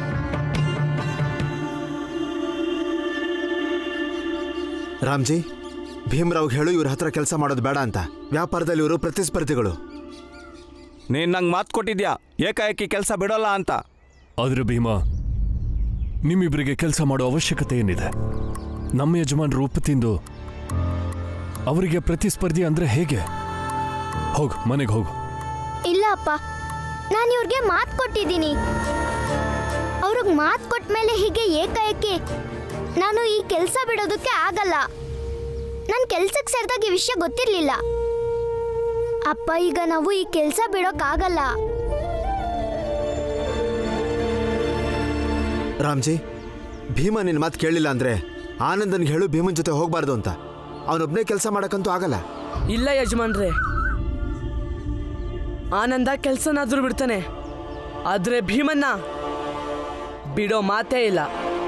[SPEAKER 19] ರಾಮ್ಜಿ ಭೀಮ್ರಾವ್ ಹೇಳು ಇವ್ರ ಹತ್ರ ಕೆಲಸ ಮಾಡೋದು ಬೇಡ ಅಂತ ವ್ಯಾಪಾರದಲ್ಲಿ ಇವರು ಪ್ರತಿಸ್ಪರ್ಧಿಗಳು
[SPEAKER 17] ನೀನು ನಂಗೆ ಮಾತು ಕೊಟ್ಟಿದ್ಯಾ ಏಕಾಏಕಿ ಕೆಲಸ ಬಿಡೋಲ್ಲ ಅಂತ
[SPEAKER 9] ಆದ್ರೆ ಭೀಮಾ ನಿಮ್ಮಿಬ್ಬರಿಗೆ ಕೆಲಸ ಮಾಡೋ ಅವಶ್ಯಕತೆ ಏನಿದೆ ನಮ್ಮ ಯಜಮಾನ್ರು ಉಪ್ಪು ತಿಂದು ಅವರಿಗೆ ಪ್ರತಿಸ್ಪರ್ಧಿ ಅಂದ್ರೆ ಹೇಗೆ ಹೋಗು ಮನೆಗೆ ಹೋಗು
[SPEAKER 12] ಇಲ್ಲ ಅಪ್ಪ ನಾನು ಇವ್ರಿಗೆ ಮಾತು ಕೊಟ್ಟಿದ್ದೀನಿ ಅವ್ರಿಗೆ ಮಾತು ಕೊಟ್ಟ ಮೇಲೆ ಹೀಗೆ ಏಕಾಏಕಿ ನಾನು ಈ ಕೆಲಸ ಬಿಡೋದಕ್ಕೆ ಆಗಲ್ಲ ನನ್ನ ಕೆಲ್ಸಕ್ಕೆ ಸೇರಿದಾಗ ಈ ವಿಷಯ ಗೊತ್ತಿರಲಿಲ್ಲ ಅಪ್ಪ ಈಗ ನಾವು ಈ ಕೆಲಸ ಬಿಡೋಕ್ಕಾಗಲ್ಲ
[SPEAKER 19] ರಾಮ್ಜಿ ಭೀಮ ನಿನ್ನ ಮಾತು ಕೇಳಲಿಲ್ಲ ಅಂದ್ರೆ ಆನಂದನ್ಗೆ ಹೇಳು ಭೀಮನ್ ಜೊತೆ ಹೋಗ್ಬಾರ್ದು ಅಂತ ಅವನೊಬ್ನೇ ಕೆಲಸ ಮಾಡಕ್ಕಂತೂ ಆಗಲ್ಲ
[SPEAKER 13] ಇಲ್ಲ ಯಜಮಾನ್ರೆ ಆನಂದ ಕೆಲ್ಸನಾದ್ರೂ ಬಿಡ್ತಾನೆ ಆದ್ರೆ ಭೀಮನ್ನ ಬಿಡೋ ಮಾತೇ ಇಲ್ಲ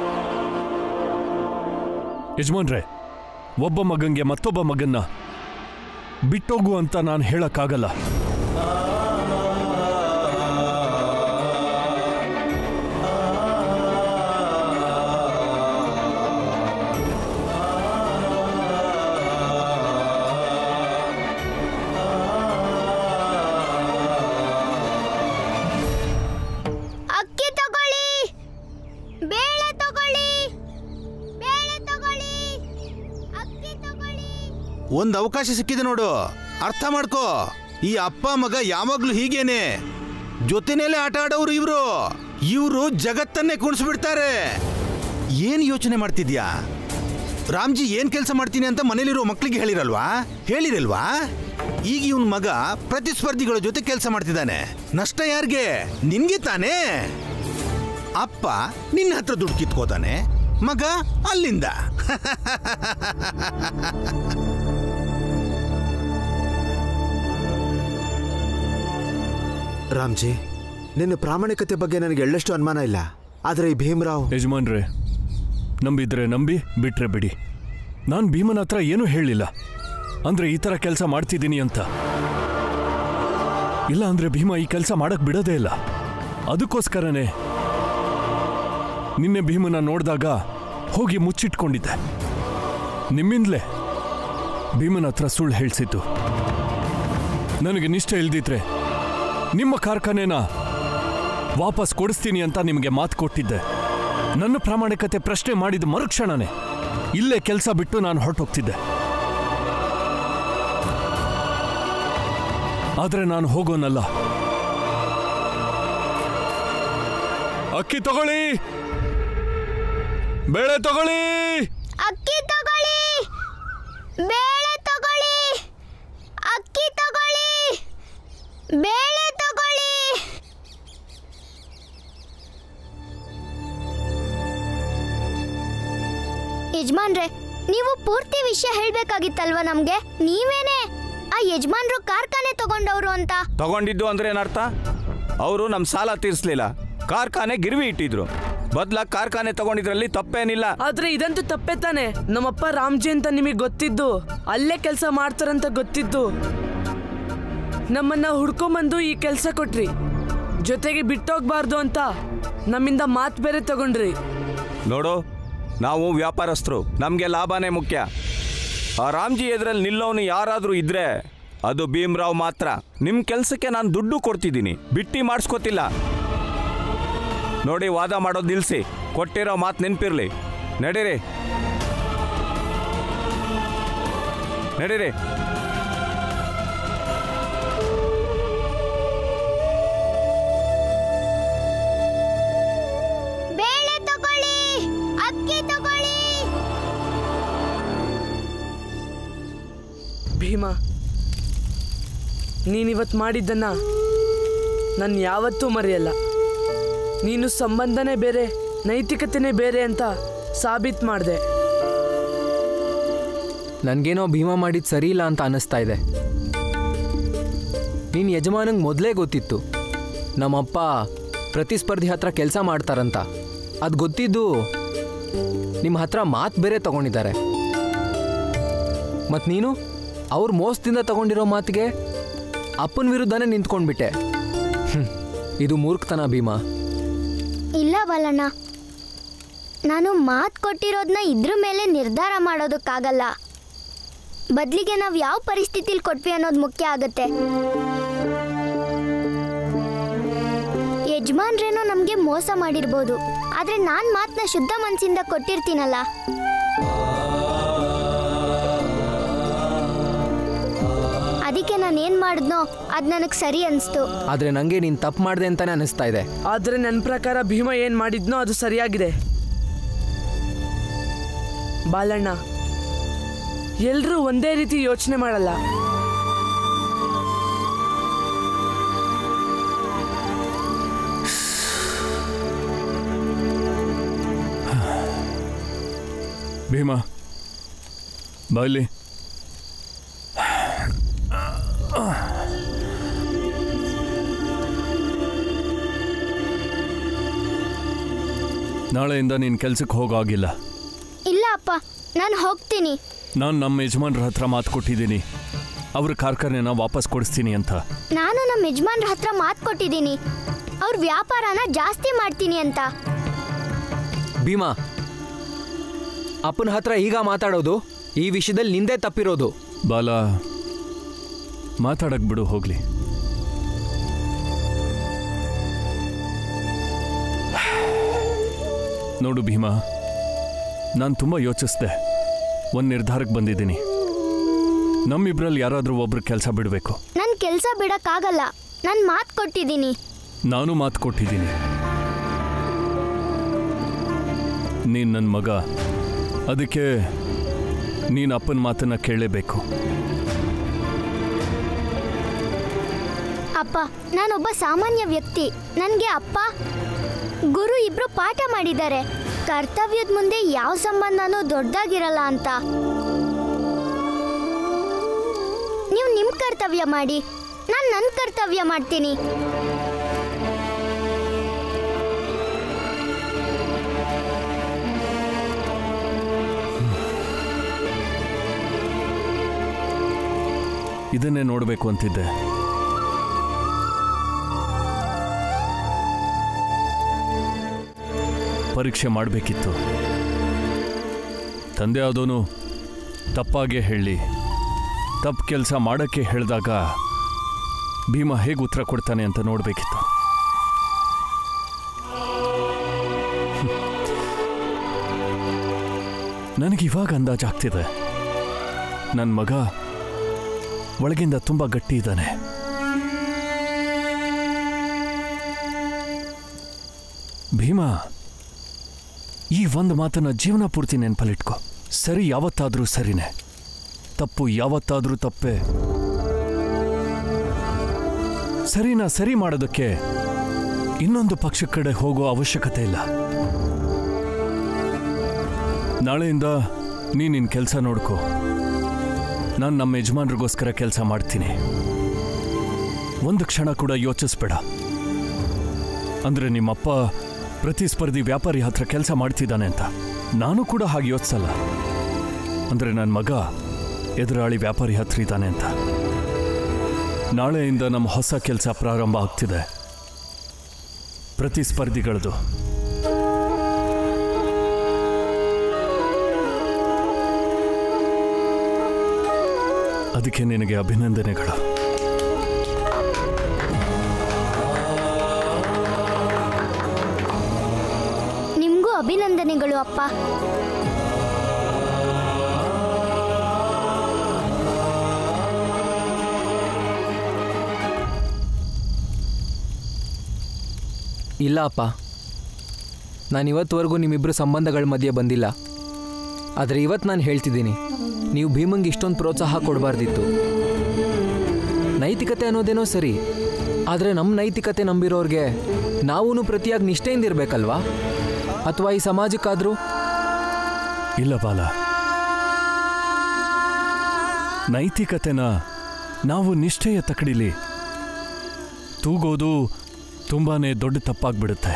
[SPEAKER 9] ಯಜಮಾನ್ರೆ ಒಬ್ಬ ಮಗಂಗೆ ಮತ್ತೊಬ್ಬ ಮಗನ್ನ ಬಿಟ್ಟೋಗು ಅಂತ ನಾನು ಹೇಳಕ್ಕಾಗಲ್ಲ
[SPEAKER 12] ಅಕ್ಕಿ ತಗೊಳ್ಳಿ ಬೇಳೆ ತಗೊಳ್ಳಿ ಬೇಳೆ ತಗೊಳ್ಳಿ ಅಕ್ಕಿ ತಗೊಳ್ಳಿ
[SPEAKER 7] ಒಂದು ಅವಕಾಶ ಸಿಕ್ಕಿದೆ ನೋಡು ಅರ್ಥ ಮಾಡ್ಕೋ ಈ ಅಪ್ಪ ಮಗ ಯಾವಾಗ್ಲೂ ಹೀಗೇನೆ ಜೊತೆನೇಲೆ ಆಟ ಆಡೋರು ಇವರು ಇವರು ಜಗತ್ತನ್ನೇ ಕುಣಿಸ್ಬಿಡ್ತಾರೆ ಏನ್ ಯೋಚನೆ ಮಾಡ್ತಿದ್ಯಾ ರಾಮ್ಜಿ ಏನ್ ಕೆಲಸ ಮಾಡ್ತೀನಿ ಅಂತ ಮನೇಲಿರೋ ಮಕ್ಳಿಗೆ ಹೇಳಿರಲ್ವಾ ಹೇಳಿರಲ್ವಾ ಈಗ ಇವನ್ ಮಗ ಪ್ರತಿಸ್ಪರ್ಧಿಗಳ ಜೊತೆ ಕೆಲಸ ಮಾಡ್ತಿದ್ದಾನೆ ನಷ್ಟ ಯಾರಿಗೆ ನಿನ್ಗೆ ತಾನೇ ಅಪ್ಪ ನಿನ್ನ ಹತ್ರ ದುಡ್ಡು ಕಿತ್ಕೋತಾನೆ ಮಗ ಅಲ್ಲಿಂದ
[SPEAKER 19] ರಾಮ್ಜಿ ನಿನ್ನ ಪ್ರಾಮಾಣಿಕತೆ ಬಗ್ಗೆ ನನಗೆ ಎಳ್ಳಷ್ಟು ಅನುಮಾನ ಇಲ್ಲ ಆದರೆ ಈ ಭೀಮರಾವ್
[SPEAKER 9] ಯಜಮಾನ್ರೆ ನಂಬಿದ್ರೆ ನಂಬಿ ಬಿಟ್ರೆ ಬಿಡಿ ನಾನು ಭೀಮನ ಹತ್ರ ಏನೂ ಹೇಳಿಲ್ಲ ಅಂದ್ರೆ ಈ ಥರ ಕೆಲಸ ಮಾಡ್ತಿದ್ದೀನಿ ಅಂತ ಇಲ್ಲ ಅಂದ್ರೆ ಭೀಮ ಈ ಕೆಲಸ ಮಾಡಕ್ ಬಿಡೋದೇ ಇಲ್ಲ ಅದಕ್ಕೋಸ್ಕರನೇ ನಿನ್ನೆ ಭೀಮನ ನೋಡಿದಾಗ ಹೋಗಿ ಮುಚ್ಚಿಟ್ಕೊಂಡಿದ್ದೆ ನಿಮ್ಮಿಂದಲೇ ಭೀಮನ ಹತ್ರ ಸುಳ್ಳು ಹೇಳ್ಸಿದ್ದು ನನಗೆ ನಿಷ್ಠೆ ಇಲ್ದಿದ್ರೆ ನಿಮ್ಮ ಕಾರ್ಖಾನೆನ ವಾಪಸ್ ಕೊಡಿಸ್ತೀನಿ ಅಂತ ನಿಮಗೆ ಮಾತು ಕೊಟ್ಟಿದ್ದೆ ನನ್ನ ಪ್ರಾಮಾಣಿಕತೆ ಪ್ರಶ್ನೆ ಮಾಡಿದ ಮರುಕ್ಷಣನೇ ಇಲ್ಲೇ ಕೆಲಸ ಬಿಟ್ಟು ನಾನು ಹೊರಟೋಗ್ತಿದ್ದೆ ಆದ್ರೆ ನಾನು ಹೋಗೋನಲ್ಲ ಅಕ್ಕಿ ತಗೊಳ್ಳಿ ಬೇಳೆ ತಗೊಳ್ಳಿ
[SPEAKER 12] ಅಕ್ಕಿ ತಗೊಳ್ಳಿ ಬೇಳೆ ತಗೊಳ್ಳಿ ಅಕ್ಕಿ ತಗೊಳ್ಳಿ ಬೇಳೆ ತಗೊಳ್ಳಿ ಯಜಮಾನ್ರೆ ನೀವು ಪೂರ್ತಿ ವಿಷಯ ಹೇಳ್ಬೇಕಾಗಿತ್ತಲ್ವಾ ನಮ್ಗೆ ನೀವೇನೆ ಆ ಯಜಮಾನ್ರು ಕಾರ್ಖಾನೆ ತಗೊಂಡವ್ರು ಅಂತ
[SPEAKER 17] ತಗೊಂಡಿದ್ದು ಅಂದ್ರೆ ಏನರ್ಥ ಅವರು ನಮ್ಮ ಸಾಲ ತೀರಿಸ್ಲಿಲ್ಲ ಕಾರ್ಖಾನೆ ಗಿರ್ವಿ ಇಟ್ಟಿದ್ರು ಬದ್ಲ ಕಾರ್ಖಾನೆ ತಗೊಂಡಿದ್ರಲ್ಲಿ ತಪ್ಪೇನಿಲ್ಲ
[SPEAKER 13] ಆದ್ರೆ ಇದಂತೂ ತಪ್ಪೇ ತಾನೆ ನಮ್ಮಪ್ಪ ರಾಮ್ಜಿ ಅಂತ ನಿಮಗೆ ಗೊತ್ತಿದ್ದು ಅಲ್ಲೇ ಕೆಲಸ ಮಾಡ್ತಾರಂತ ಗೊತ್ತಿದ್ದು ನಮ್ಮನ್ನ ಹುಡ್ಕೊಂಬಂದು ಈ ಕೆಲಸ ಕೊಟ್ರಿ ಜೊತೆಗೆ ಬಿಟ್ಟೋಗ್ಬಾರ್ದು ಅಂತ ನಮ್ಮಿಂದ ಮಾತು ಬೇರೆ ತಗೊಂಡ್ರಿ
[SPEAKER 17] ನೋಡು ನಾವು ವ್ಯಾಪಾರಸ್ಥರು ನಮಗೆ ಲಾಭನೇ ಮುಖ್ಯ ಆ ರಾಮ್ಜಿ ಎದುರಲ್ಲಿ ನಿಲ್ಲೋನು ಯಾರಾದರೂ ಇದ್ರೆ ಅದು ಭೀಮ್ರಾವ್ ಮಾತ್ರ ನಿಮ್ಮ ಕೆಲಸಕ್ಕೆ ನಾನು ದುಡ್ಡು ಕೊಡ್ತಿದ್ದೀನಿ ಬಿಟ್ಟಿ ಮಾಡಿಸ್ಕೋತಿಲ್ಲ ನೋಡಿ ವಾದ ಮಾಡೋದು ನಿಲ್ಲಿಸಿ ಕೊಟ್ಟಿರೋ ಮಾತು ನೆನಪಿರ್ಲಿ ನಡೀರಿ ನಡೀರಿ
[SPEAKER 12] ಬೇಳೆ ತಗೊಳ್ಳಿ ಅಕ್ಕಿ ತಗೊಳ್ಳಿ
[SPEAKER 13] ಭೀಮ ನೀನಿವತ್ತು ಮಾಡಿದ್ದನ್ನ ನಾನು ಯಾವತ್ತೂ ಮರೆಯಲ್ಲ ನೀನು ಸಂಬಂಧನೇ ಬೇರೆ ನೈತಿಕತೆನೇ ಬೇರೆ ಅಂತ ಸಾಬೀತು ಮಾಡಿದೆ
[SPEAKER 14] ನನಗೇನೋ ಭೀಮಾ ಮಾಡಿದ್ದು ಸರಿ ಇಲ್ಲ ಅಂತ ಅನ್ನಿಸ್ತಾ ಇದೆ ನೀನು ಯಜಮಾನಂಗೆ ಮೊದಲೇ ಗೊತ್ತಿತ್ತು ನಮ್ಮಪ್ಪ ಪ್ರತಿಸ್ಪರ್ಧಿ ಹತ್ರ ಕೆಲಸ ಮಾಡ್ತಾರಂತ ಅದು ಗೊತ್ತಿದ್ದು ನಿಮ್ಮ ಹತ್ರ ಮಾತು ಬೇರೆ ತಗೊಂಡಿದ್ದಾರೆ ಮತ್ತು ನೀನು ಅವ್ರ ಮೋಸದಿಂದ ತಗೊಂಡಿರೋ ಮಾತಿಗೆ ಅಪ್ಪನ ವಿರುದ್ಧನೇ ನಿಂತ್ಕೊಂಡ್ಬಿಟ್ಟೆ ಹ್ಮ್. ಇದು ಮೂರ್ಖತನ ಭೀಮಾ
[SPEAKER 12] ಇಲ್ಲ ಬಲಣ್ಣ ನಾನು ಮಾತು ಕೊಟ್ಟಿರೋದನ್ನ ಇದ್ರ ಮೇಲೆ ನಿರ್ಧಾರ ಮಾಡೋದಕ್ಕಾಗಲ್ಲ ಬದಲಿಗೆ ನಾವು ಯಾವ ಪರಿಸ್ಥಿತಿಲಿ ಕೊಟ್ವಿ ಅನ್ನೋದು ಮುಖ್ಯ ಆಗುತ್ತೆ ಯಜಮಾನ್ರೇನೋ ನಮಗೆ ಮೋಸ ಮಾಡಿರ್ಬೋದು ಆದರೆ ನಾನು ಮಾತನ್ನ ಶುದ್ಧ ಮನಸ್ಸಿಂದ ಕೊಟ್ಟಿರ್ತೀನಲ್ಲ ಅದಕ್ಕೆ ನಾನು ಏನು ಮಾಡಿದ್ನೋ ಅದು ನನಗೆ ಸರಿ ಅನಿಸ್ತು
[SPEAKER 14] ಆದರೆ ನನಗೆ ನೀನು ತಪ್ಪು ಮಾಡಿದೆ ಅಂತಲೇ ಅನ್ನಿಸ್ತಾ ಇದೆ
[SPEAKER 13] ಆದರೆ ನನ್ನ ಪ್ರಕಾರ ಭೀಮ ಏನು ಮಾಡಿದ್ನೋ ಅದು ಸರಿಯಾಗಿದೆ ಬಾಲಣ್ಣ ಎಲ್ಲರೂ ಒಂದೇ ರೀತಿ ಯೋಚನೆ ಮಾಡಲ್ಲ
[SPEAKER 9] ಭೀಮಾ ಬಾಯ್ಲಿ ನಾಳೆಯಿಂದ ನೀನು ಕೆಲ್ಸಕ್ಕೆ ಹೋಗಾಗಿಲ್ಲ
[SPEAKER 12] ಇಲ್ಲ ಅಪ್ಪ ನಾನು ಹೋಗ್ತೀನಿ
[SPEAKER 9] ನಾನು ನಮ್ಮ ಯಜಮಾನ್ರ ಹತ್ರ ಮಾತು ಕೊಟ್ಟಿದ್ದೀನಿ ಅವ್ರ ಕಾರ್ಖಾನೆನ ವಾಪಸ್ ಕೊಡಿಸ್ತೀನಿ ಅಂತ
[SPEAKER 12] ನಾನು ನಮ್ಮ ಯಜಮಾನ್ರ ಹತ್ರ ಮಾತು ಕೊಟ್ಟಿದ್ದೀನಿ ಅವ್ರ ವ್ಯಾಪಾರನ ಜಾಸ್ತಿ ಮಾಡ್ತೀನಿ ಅಂತ
[SPEAKER 14] ಭೀಮಾ ಅಪ್ಪನ ಹತ್ರ ಈಗ ಮಾತಾಡೋದು ಈ ವಿಷಯದಲ್ಲಿ ನಿಂದೇ ತಪ್ಪಿರೋದು
[SPEAKER 9] ಬಾಲ ಮಾತಾಡಕ್ ಬಿಡು ಹೋಗ್ಲಿ ನೋಡು ಭೀಮಾ ನಾನು ತುಂಬ ಯೋಚಿಸ್ದೆ ಒಂದು ನಿರ್ಧಾರಕ್ಕೆ ಬಂದಿದ್ದೀನಿ ನಮ್ಮಿಬ್ರಲ್ಲಿ ಯಾರಾದರೂ ಒಬ್ರು ಕೆಲಸ ಬಿಡಬೇಕು
[SPEAKER 12] ನನ್ನ ಕೆಲಸ ಬಿಡಕ್ಕಾಗಲ್ಲ ನಾನು ಮಾತು ಕೊಟ್ಟಿದ್ದೀನಿ
[SPEAKER 9] ನಾನು ಮಾತು ಕೊಟ್ಟಿದ್ದೀನಿ ನೀನು ನನ್ನ ಮಗ ಅದಕ್ಕೆ ನೀನು ಅಪ್ಪನ ಮಾತನ್ನ ಕೇಳಲೇಬೇಕು
[SPEAKER 12] ಅಪ್ಪ ನಾನೊಬ್ಬ ಸಾಮಾನ್ಯ ವ್ಯಕ್ತಿ ನನಗೆ ಅಪ್ಪ ಗುರು ಇಬ್ರು ಪಾಠ ಮಾಡಿದ್ದಾರೆ ಕರ್ತವ್ಯದ ಮುಂದೆ ಯಾವ ಸಂಬಂಧನೂ ದೊಡ್ಡದಾಗಿರಲ್ಲ ಅಂತ ನೀವು ನಿಮ್ಮ ಕರ್ತವ್ಯ ಮಾಡಿ ನಾನು ನನ್ನ ಕರ್ತವ್ಯ ಮಾಡ್ತೀನಿ
[SPEAKER 9] ಇದನ್ನೇ ನೋಡಬೇಕು ಅಂತಿದ್ದೆ ಪರೀಕ್ಷೆ ಮಾಡಬೇಕಿತ್ತು ತಂದೆ ಆದೋನು ತಪ್ಪಾಗೆ ಹೇಳಿ ತಪ್ಪು ಕೆಲಸ ಮಾಡೋಕ್ಕೆ ಹೇಳಿದಾಗ ಭೀಮ ಹೇಗೆ ಉತ್ತರ ಕೊಡ್ತಾನೆ ಅಂತ ನೋಡಬೇಕಿತ್ತು ನನಗೆ ಇವಾಗ ಅಂದಾಜಾಗ್ತಿದೆ ನನ್ನ ಮಗ ಒಳಗಿಂದ ತುಂಬ ಗಟ್ಟಿ ಇದ್ದಾನೆ ಭೀಮಾ ಈ ಒಂದು ಮಾತನ್ನ ಜೀವನ ಪೂರ್ತಿ ನೆನಪಲ್ಲಿಟ್ಕೊ ಸರಿ ಯಾವತ್ತಾದ್ರೂ ಸರಿನೇ ತಪ್ಪು ಯಾವತ್ತಾದ್ರೂ ತಪ್ಪೆ ಸರಿನಾ ಸರಿ ಮಾಡೋದಕ್ಕೆ ಇನ್ನೊಂದು ಪಕ್ಷದ ಕಡೆ ಹೋಗೋ ಅವಶ್ಯಕತೆ ಇಲ್ಲ ನಾಳೆಯಿಂದ ನೀ ನಿನ್ನ ಕೆಲಸ ನೋಡ್ಕೋ ನಾನು ನಮ್ಮ ಯಜಮಾನ್ರಿಗೋಸ್ಕರ ಕೆಲಸ ಮಾಡ್ತೀನಿ ಒಂದು ಕ್ಷಣ ಕೂಡ ಯೋಚಿಸ್ಬೇಡ ಅಂದ್ರೆ ನಿಮ್ಮಪ್ಪ ಪ್ರತಿಸ್ಪರ್ಧಿ ವ್ಯಾಪಾರಿ ಹತ್ರ ಕೆಲಸ ಮಾಡ್ತಿದ್ದಾನೆ ಅಂತ ನಾನು ಕೂಡ ಹಾಗೆ ಯೋಚಿಸಲ್ಲ ಅಂದ್ರೆ ನನ್ನ ಮಗ ಎದುರಾಳಿ ವ್ಯಾಪಾರಿ ಹತ್ರ ಇದ್ದಾನೆ ಅಂತ ನಾಳೆಯಿಂದ ನಮ್ಮ ಹೊಸ ಕೆಲಸ ಪ್ರಾರಂಭ ಆಗ್ತಿದೆ ಪ್ರತಿಸ್ಪರ್ಧಿಗಳದು ಅದಕ್ಕೆ ನಿನಗೆ ಅಭಿನಂದನೆಗಳು
[SPEAKER 12] ನಿಮಗೂ ಅಭಿನಂದನೆಗಳು ಅಪ್ಪ
[SPEAKER 14] ಇಲ್ಲ ಅಪ್ಪ ನಾನು ಇವತ್ತುವರೆಗೂ ನಿಮ್ಮಿಬ್ಬರು ಸಂಬಂಧಗಳ ಮಧ್ಯೆ ಬಂದಿಲ್ಲ ಆದರೆ ಇವತ್ತು ನಾನು ಹೇಳ್ತಿದ್ದೀನಿ ನೀವು ಭೀಮಂಗೆ ಇಷ್ಟೊಂದು ಪ್ರೋತ್ಸಾಹ ಕೊಡಬಾರ್ದಿತ್ತು ನೈತಿಕತೆ ಅನ್ನೋದೇನೋ ಸರಿ ಆದರೆ ನಮ್ಮ ನೈತಿಕತೆ ನಂಬಿರೋರಿಗೆ ನಾವೂ ಪ್ರತಿಯಾಗಿ ನಿಷ್ಠೆಯಿಂದ ಇರಬೇಕಲ್ವಾ ಅಥವಾ ಈ ಸಮಾಜಕ್ಕಾದರೂ
[SPEAKER 9] ಇಲ್ಲ ಬಾಲ ನೈತಿಕತೆನ ನಾವು ನಿಷ್ಠೆಯ ತಕಡಿಲಿ ತೂಗೋದು ತುಂಬಾನೇ ದೊಡ್ಡ ತಪ್ಪಾಗ್ಬಿಡುತ್ತೆ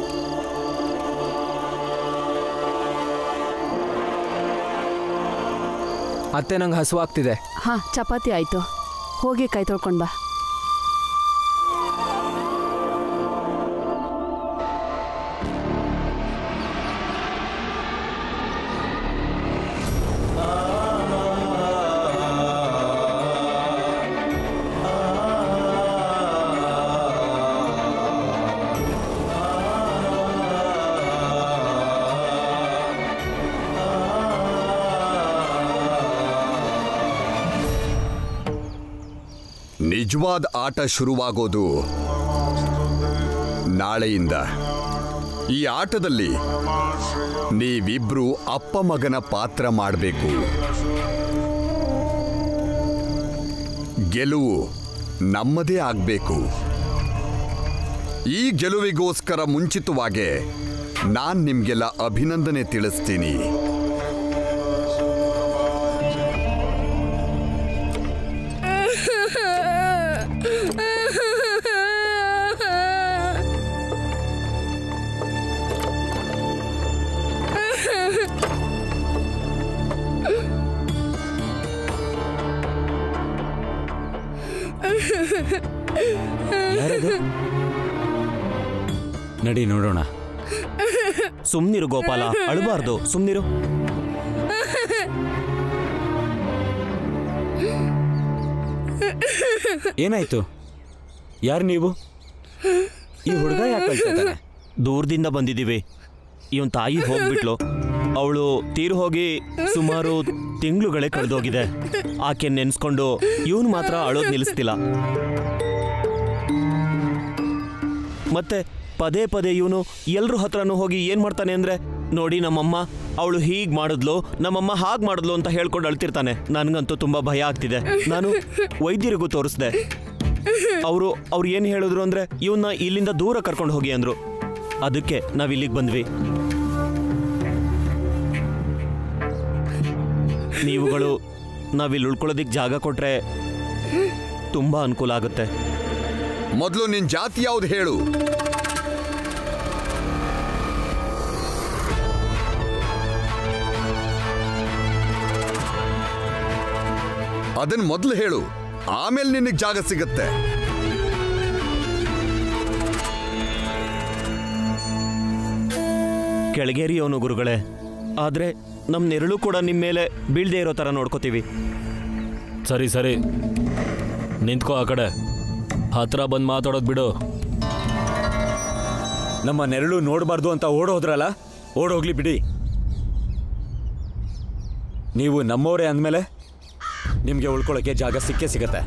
[SPEAKER 14] ಅತ್ತೆ ನಂಗೆ ಹಸುವಾಗ್ತಿದೆ
[SPEAKER 1] ಹಾ ಚಪಾತಿ ಆಯ್ತು ಹೋಗಿ ಕೈ ತೊಳ್ಕೊಂಡ್ ಬಾ
[SPEAKER 3] ನಿಜವಾದ ಆಟ ಶುರುವಾಗೋದು ನಾಳೆಯಿಂದ ಈ ಆಟದಲ್ಲಿ ನೀವಿಬ್ರು ಅಪ್ಪ ಮಗನ ಪಾತ್ರ ಮಾಡಬೇಕು ಗೆಲುವು ನಮ್ಮದೇ ಆಗಬೇಕು ಈ ಗೆಲುವಿಗೋಸ್ಕರ ಮುಂಚಿತವಾಗೆ ನಾನ್ ನಿಮ್ಗೆಲ್ಲ ಅಭಿನಂದನೆ ತಿಳಿಸ್ತೀನಿ
[SPEAKER 6] ಯಾರದು
[SPEAKER 17] ನಡಿ ನೋಡೋಣ
[SPEAKER 6] ಸುಮ್ನಿರು ಗೋಪಾಲ ಅಳಬಾರ್ದು ಸುಮ್ನಿರು
[SPEAKER 17] ಏನಾಯ್ತು ಯಾರು ನೀವು ಈ ಹುಡುಗ ಯಾಕೆ ಕಳ್ಸಿದ್ದಾನೆ
[SPEAKER 6] ದೂರದಿಂದ ಬಂದಿದ್ದೀವಿ ಇವನ್ ತಾಯಿ ಹೋಗ್ಬಿಟ್ಲು ಅವಳು ತೀರು ಹೋಗಿ ಸುಮಾರು ತಿಂಗಳುಗಳೇ ಕಳೆದೋಗಿದೆ ಆಕೆ ನೆನ್ಸ್ಕೊಂಡು ಇವನು ಮಾತ್ರ ಅಳೋದ್ ನಿಲ್ಲಿಸ್ತಿಲ್ಲ ಮತ್ತೆ ಪದೇ ಪದೇ ಇವನು ಎಲ್ರ ಹತ್ರನೂ ಹೋಗಿ ಏನ್ ಮಾಡ್ತಾನೆ ಅಂದ್ರೆ ನೋಡಿ ನಮ್ಮಮ್ಮ ಅವಳು ಹೀಗ್ ಮಾಡಿದ್ಲು ನಮ್ಮಮ್ಮ ಹಾಗ್ ಮಾಡಿದ್ಲು ಅಂತ ಹೇಳ್ಕೊಂಡು ಅಳ್ತಿರ್ತಾನೆ ನನ್ಗಂತೂ ತುಂಬಾ ಭಯ ಆಗ್ತಿದೆ ನಾನು ವೈದ್ಯರಿಗೂ ತೋರಿಸ್ದೆ ಅವರು ಅವ್ರು ಏನು ಹೇಳಿದ್ರು ಅಂದ್ರೆ ಇವನ್ನ ಇಲ್ಲಿಂದ ದೂರ ಕರ್ಕೊಂಡು ಹೋಗಿ ಅಂದ್ರು ಅದಕ್ಕೆ ನಾವ್ ಇಲ್ಲಿಗೆ ಬಂದ್ವಿ ನೀವುಗಳು ನಾವಿಲ್ಲಿ ಉಳ್ಕೊಳ್ಳೋದಿಕ್ ಜಾಗ ಕೊಟ್ರೆ ತುಂಬಾ ಅನುಕೂಲ ಆಗುತ್ತೆ
[SPEAKER 3] ಮೊದಲು ನಿನ್ ಜಾತಿ ಯಾವ್ದು ಹೇಳು ಅದನ್ ಮೊದಲು ಹೇಳು ಆಮೇಲೆ ನಿನಗೆ ಜಾಗ ಸಿಗತ್ತೆ
[SPEAKER 6] ಕೆಳಗೇರಿಯವನು ಗುರುಗಳೇ ಆದ್ರೆ ನಮ್ ನೆರಳು ಕೂಡ ನಿಮ್ ಮೇಲೆ ಬೀಳ್ದೇ ಇರೋ ತರ ನೋಡ್ಕೋತೀವಿ
[SPEAKER 5] ಸರಿ ಸರಿ ನಿಂತ್ಕೋ ಆ ಕಡೆ ಹತ್ರ ಬಂದು ಮಾತಾಡೋದು ಬಿಡು
[SPEAKER 17] ನಮ್ಮ ನೆರಳು ನೋಡಬಾರ್ದು ಅಂತ ಓಡೋದ್ರಲ್ಲ ಓಡೋಗ್ಲಿ ಬಿಡಿ ನೀವು ನಮ್ಮವರೇ ಅಂದಮೇಲೆ ನಿಮಗೆ ಉಳ್ಕೊಳ್ಳೋಕೆ ಜಾಗ ಸಿಕ್ಕೇ ಸಿಗತ್ತೆ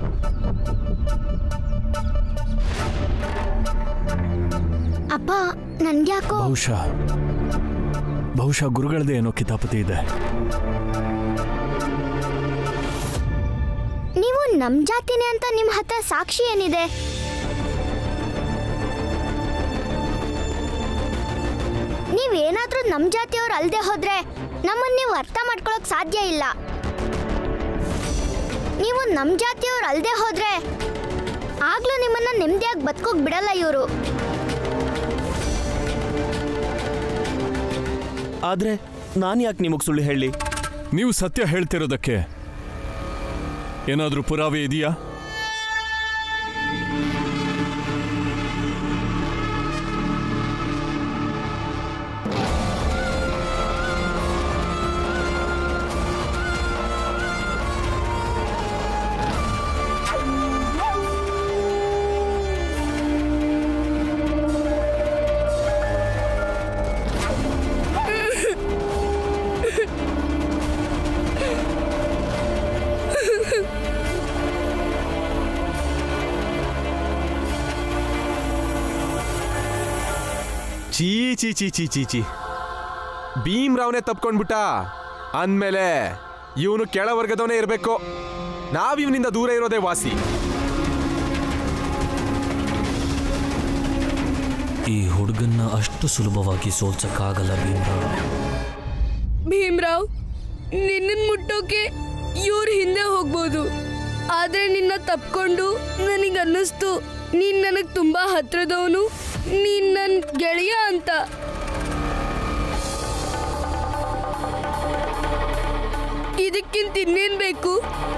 [SPEAKER 12] ಅಪ್ಪ ನನ್ಗ್ಯಾಕೋ
[SPEAKER 9] ಬಹುಶಃ ಬಹುಶಃ ಗುರುಗಳದೇ ಏನೋ ಕಿತಾಪತಿ ಇದೆ
[SPEAKER 12] ನೀವು ನಮ್ ಜಾತಿನೇ ಅಂತ ನಿಮ್ ಹತ್ರ ಸಾಕ್ಷಿ ಏನಿದೆ ನೀವೇನಾದ್ರೂ ನಮ್ ಜಾತಿಯವ್ರು ಅಲ್ದೆ ಹೋದ್ರೆ ನಮ್ಮನ್ನ ನೀವು ಅರ್ಥ ಮಾಡ್ಕೊಳಕ್ ಸಾಧ್ಯ ಇಲ್ಲ ನೀವು ನಮ್ ಜಾತಿಯವ್ರು ಅಲ್ದೆ ಹೋದ್ರೆ ಆಗ್ಲೂ ನಿಮ್ಮನ್ನ ನೆಮ್ಮದಿಯಾಗಿ ಬದುಕೋಕ್ ಬಿಡಲ್ಲ ಇವರು
[SPEAKER 6] ಆದ್ರೆ ನಾನು ಯಾಕೆ ನಿಮಗೆ ಸುಳ್ಳು ಹೇಳಿ
[SPEAKER 9] ನೀವು ಸತ್ಯ ಹೇಳ್ತಿರೋದಕ್ಕೆ ಏನಾದ್ರೂ ಪುರಾವೆ ಇದೆಯಾ
[SPEAKER 16] ಚೀ ಚೀ ಚೀ ಚೀ ಚೀ ಚೀ ಭೀಮ್ರಾವ್ನೇ ತಪ್ಕೊಂಡ್ಬಿಟ್ಟ ಅಂದ್ಮೇಲೆ ಇವನು ಕೆಳವರ್ಗದವನೇ ಇರಬೇಕು ನಾವ್ ಇವನಿಂದ ದೂರ ಇರೋದೇ ವಾಸಿ
[SPEAKER 5] ಈ ಹುಡುಗನ್ನ ಅಷ್ಟು ಸುಲಭವಾಗಿ ಸೋಲ್ಸಕ್ಕಾಗಲ್ಲ ಭೀಮ್ರಾವ್
[SPEAKER 2] ಭೀಮ್ರಾವ್ ನಿನ್ನನ್ ಮುಟ್ಟೋಕೆ ಇವ್ರ ಹಿಂದೆ ಹೋಗ್ಬೋದು ಆದ್ರೆ ನಿನ್ನ ತಪ್ಕೊಂಡು ನನಗೆ ಅನ್ನಿಸ್ತು ನೀನ್ ನನಗ್ ತುಂಬಾ ಹತ್ರದವನು ನೀನ್ ನನ್ ಗೆಳೆಯ ಅಂತ ಇದಕ್ಕಿಂತ ಇನ್ನೇನ್ ಬೇಕು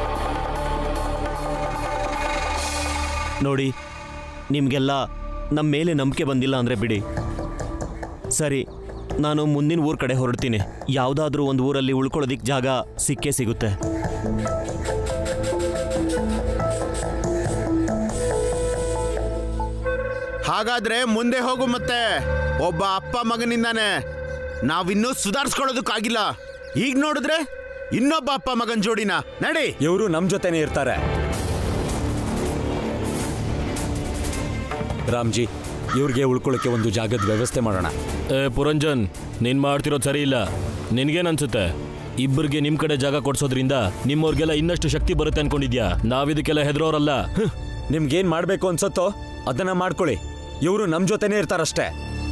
[SPEAKER 6] ನೋಡಿ ನಿಮಗೆಲ್ಲ ನಮ್ಮ ಮೇಲೆ ನಂಬಿಕೆ ಬಂದಿಲ್ಲ ಅಂದರೆ ಬಿಡಿ ಸರಿ ನಾನು ಮುಂದಿನ ಊರ ಕಡೆ ಹೊರಡ್ತೀನಿ ಯಾವುದಾದ್ರೂ ಒಂದು ಊರಲ್ಲಿ ಉಳ್ಕೊಳ್ಳೋದಿಕ್ಕೆ ಜಾಗ ಸಿಕ್ಕೇ ಸಿಗುತ್ತೆ
[SPEAKER 7] ಹಾಗಾದ್ರೆ ಮುಂದೆ ಹೋಗು ಮತ್ತೆ ಒಬ್ಬ ಅಪ್ಪ ಮಗನಿಂದಾನೆ ನಾವಿನ್ನೂ ಸುಧಾರಿಸ್ಕೊಳ್ಳೋದಕ್ಕಾಗಿಲ್ಲ ಈಗ ನೋಡಿದ್ರೆ ಇನ್ನೊಬ್ಬ ಅಪ್ಪ ಮಗನ್ ಜೋಡಿನ ನಡಿ
[SPEAKER 17] ಇವರು ನಮ್ಮ ಜೊತೆನೇ ಇರ್ತಾರೆ ರಾಮ್ಜಿ ಇವ್ರಿಗೆ ಉಳ್ಕೊಳ್ಳೋಕೆ ಒಂದು ಜಾಗದ ವ್ಯವಸ್ಥೆ ಮಾಡೋಣ
[SPEAKER 5] ಏ ಪುರಂಜನ್ ನೀನ್ ಮಾಡ್ತಿರೋದು ಸರಿ ಇಲ್ಲ ನಿನ್ಗೇನ್ ಅನ್ಸುತ್ತೆ ಇಬ್ಬರಿಗೆ ನಿಮ್ ಕಡೆ ಜಾಗ ಕೊಡ್ಸೋದ್ರಿಂದ ನಿಮ್ಮವ್ರಿಗೆಲ್ಲ ಇನ್ನಷ್ಟು ಶಕ್ತಿ ಬರುತ್ತೆ ಅನ್ಕೊಂಡಿದ್ಯಾ ನಾವಿದಕ್ಕೆಲ್ಲ ಹೆದರೋರಲ್ಲ
[SPEAKER 17] ನಿಮ್ಗೇನ್ ಮಾಡ್ಬೇಕು ಅನ್ಸತ್ತೋ ಅದನ್ನ ಮಾಡ್ಕೊಳ್ಳಿ ಇವರು ನಮ್ಮ ಜೊತೆನೇ ಇರ್ತಾರಷ್ಟೇ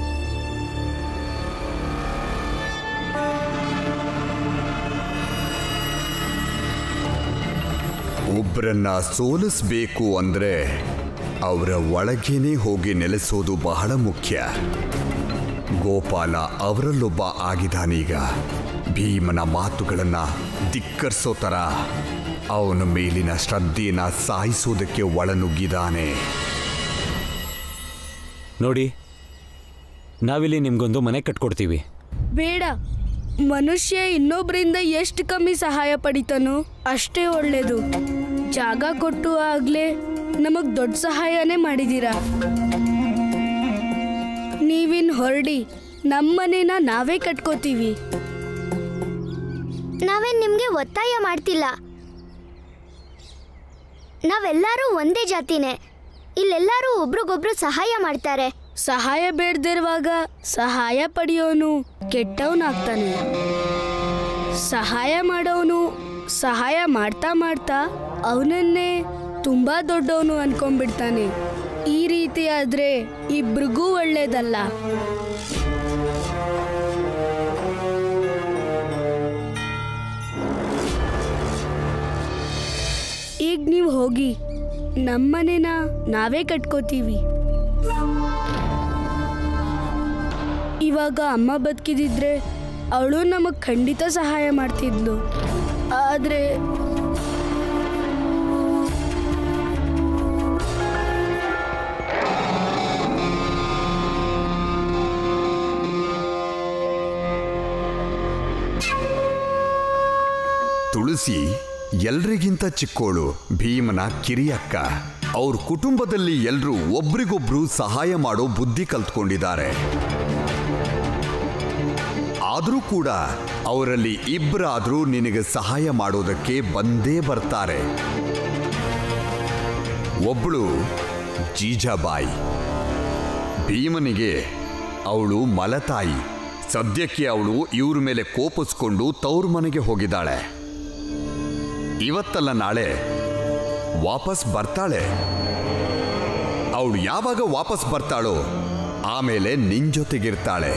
[SPEAKER 3] ಒಬ್ಬರನ್ನ ಸೋಲಿಸ್ಬೇಕು ಅಂದ್ರೆ ಅವರ ಒಳಗೇನೆ ಹೋಗಿ ನೆಲೆಸೋದು ಬಹಳ ಮುಖ್ಯ ಗೋಪಾಲ ಅವರಲ್ಲೊಬ್ಬ ಆಗಿದಾನೀಗ ಭೀಮನ ಮಾತುಗಳನ್ನ ಧಿಕ್ಕರಿಸೋ ಥರ ಅವನ ಮೇಲಿನ ಶ್ರದ್ಧೆನ ಸಾಯಿಸೋದಕ್ಕೆ ಒಳನುಗ್ಗಿದ್ದಾನೆ
[SPEAKER 20] ನೋಡಿ ನಾವಿಲ್ಲಿ ನಿಮ್ಗೊಂದು ಮನೆ ಕಟ್ಕೊಡ್ತೀವಿ
[SPEAKER 2] ಬೇಡ ಮನುಷ್ಯ ಇನ್ನೊಬ್ಬರಿಂದ ಎಷ್ಟು ಕಮ್ಮಿ ಸಹಾಯ ಪಡಿತಾನೋ ಅಷ್ಟೇ ಒಳ್ಳೇದು ಜಾಗ ಕೊಟ್ಟು ಆಗ್ಲೇ ನಮಗ್ ದೊಡ್ಡ ಸಹಾಯನೇ ಮಾಡಿದೀರಾ ನೀವಿನ್ ಹೊರಡಿ ನಮ್ಮನೇನ ನಾವೇ ಕಟ್ಕೋತೀವಿ
[SPEAKER 12] ನಾವೇನ್ ನಿಮ್ಗೆ ಒತ್ತಾಯ ಮಾಡ್ತಿಲ್ಲ ನಾವೆಲ್ಲರೂ ಒಂದೇ ಜಾತಿನೇ ಇಲ್ಲೆಲ್ಲರೂ ಒಬ್ರಿಗೊಬ್ರು ಸಹಾಯ ಮಾಡ್ತಾರೆ
[SPEAKER 2] ಸಹಾಯ ಬೇಡದಿರುವಾಗ ಸಹಾಯ ಪಡೆಯೋನು ಕೆಟ್ಟವನಾಗ್ತಾನೆ ಸಹಾಯ ಮಾಡೋನು ಸಹಾಯ ಮಾಡ್ತಾ ಮಾಡ್ತಾ ಅವನನ್ನೇ ತುಂಬಾ ದೊಡ್ಡವನು ಅನ್ಕೊಂಡ್ಬಿಡ್ತಾನೆ ಈ ರೀತಿ ಆದ್ರೆ ಇಬ್ರಿಗೂ ಒಳ್ಳೇದಲ್ಲ ಈಗ ನೀವು ಹೋಗಿ ನಮ್ಮನೆನ ನಾವೇ ಕಟ್ಕೋತೀವಿ ಇವಾಗ ಅಮ್ಮ ಬದುಕಿದಿದ್ರೆ ಅವಳು ನಮಗೆ ಖಂಡಿತ ಸಹಾಯ ಮಾಡ್ತಿದ್ಲು ಆದರೆ
[SPEAKER 3] ತುಳಸಿ ಎಲ್ರಿಗಿಂತ ಚಿಕ್ಕೋಳು ಭೀಮನ ಕಿರಿಯಕ್ಕ ಅವ್ರ ಕುಟುಂಬದಲ್ಲಿ ಎಲ್ರೂ ಒಬ್ರಿಗೊಬ್ರು ಸಹಾಯ ಮಾಡೋ ಬುದ್ಧಿ ಕಲ್ತ್ಕೊಂಡಿದ್ದಾರೆ ಆದರೂ ಕೂಡ ಅವರಲ್ಲಿ ಇಬ್ಬರಾದ್ರೂ ನಿನಗೆ ಸಹಾಯ ಮಾಡೋದಕ್ಕೆ ಬಂದೇ ಬರ್ತಾರೆ ಒಬ್ಬಳು ಜೀಜಾಬಾಯಿ ಭೀಮನಿಗೆ ಅವಳು ಮಲತಾಯಿ ಸದ್ಯಕ್ಕೆ ಅವಳು ಇವ್ರ ಮೇಲೆ ಕೋಪಿಸ್ಕೊಂಡು ತವ್ರ ಮನೆಗೆ ಹೋಗಿದ್ದಾಳೆ ಇವತ್ತಲ್ಲ ನಾಳೆ ವಾಪಸ್ ಬರ್ತಾಳೆ ಅವಳು ಯಾವಾಗ ವಾಪಸ್ ಬರ್ತಾಳೋ ಆಮೇಲೆ ನಿನ್ ಜೊತೆಗಿರ್ತಾಳೆ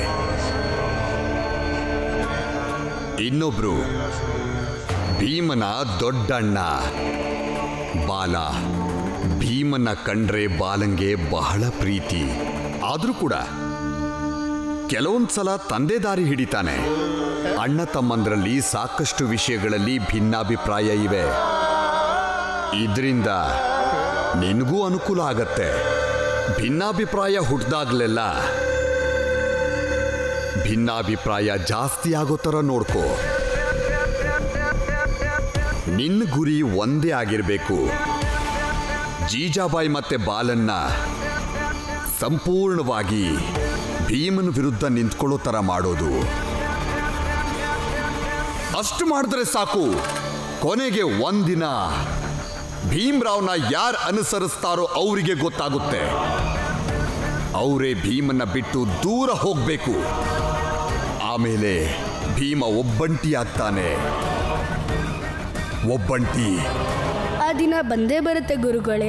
[SPEAKER 3] ಇನ್ನೊಬ್ರು ಭೀಮನ ದೊಡ್ಡಣ್ಣ ಬಾಲ ಭೀಮನ ಕಂಡ್ರೆ ಬಾಲಂಗೆ ಬಹಳ ಪ್ರೀತಿ ಆದ್ರೂ ಕೂಡ ಕೆಲವೊಂದ್ಸಲ ತಂದೆ ದಾರಿ ಹಿಡಿತಾನೆ ಅಣ್ಣ ತಮ್ಮಂದ್ರಲ್ಲಿ ಸಾಕಷ್ಟು ವಿಷಯಗಳಲ್ಲಿ ಭಿನ್ನಾಭಿಪ್ರಾಯ ಇವೆ ಇದರಿಂದ ನಿನಗೂ ಅನುಕೂಲ ಆಗತ್ತೆ ಭಿನ್ನಾಭಿಪ್ರಾಯ ಹುಟ್ಟಿದಾಗ್ಲೆಲ್ಲ ಭಿನ್ನಾಭಿಪ್ರಾಯ ಜಾಸ್ತಿ ಆಗೋ ಥರ ನೋಡ್ಕೋ ನಿನ್ನ ಗುರಿ ಒಂದೇ ಆಗಿರಬೇಕು ಜೀಜಾಬಾಯಿ ಮತ್ತೆ ಬಾಲನ್ನ ಸಂಪೂರ್ಣವಾಗಿ ಭೀಮನ ವಿರುದ್ಧ ನಿಂತ್ಕೊಳ್ಳೋ ಥರ ಮಾಡೋದು ಅಷ್ಟು ಮಾಡಿದ್ರೆ ಸಾಕು ಕೊನೆಗೆ ಒಂದಿನ ಭೀಮ್ರಾವ್ನ ಯಾರು ಅನುಸರಿಸ್ತಾರೋ ಅವರಿಗೆ ಗೊತ್ತಾಗುತ್ತೆ ಅವರೇ ಭೀಮನ್ನ ಬಿಟ್ಟು ದೂರ ಹೋಗ್ಬೇಕು ಆಮೇಲೆ ಭೀಮ ಒಬ್ಬಂಟಿ ಆಗ್ತಾನೆ ಒಬ್ಬಂಟಿ
[SPEAKER 2] ಆ ದಿನ ಬಂದೇ ಬರುತ್ತೆ ಗುರುಗಳೇ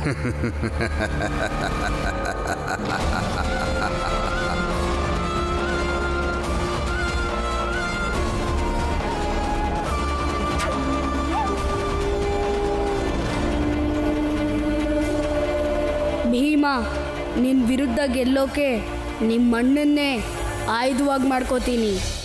[SPEAKER 2] ಭೀಮ ನಿನ್ ವಿರುದ್ಧ ಗೆಲ್ಲೋಕೆ ನಿಮ್ಮ ಅಣ್ಣನ್ನೇ ಆಯುಧವಾಗಿ ಮಾಡ್ಕೋತೀನಿ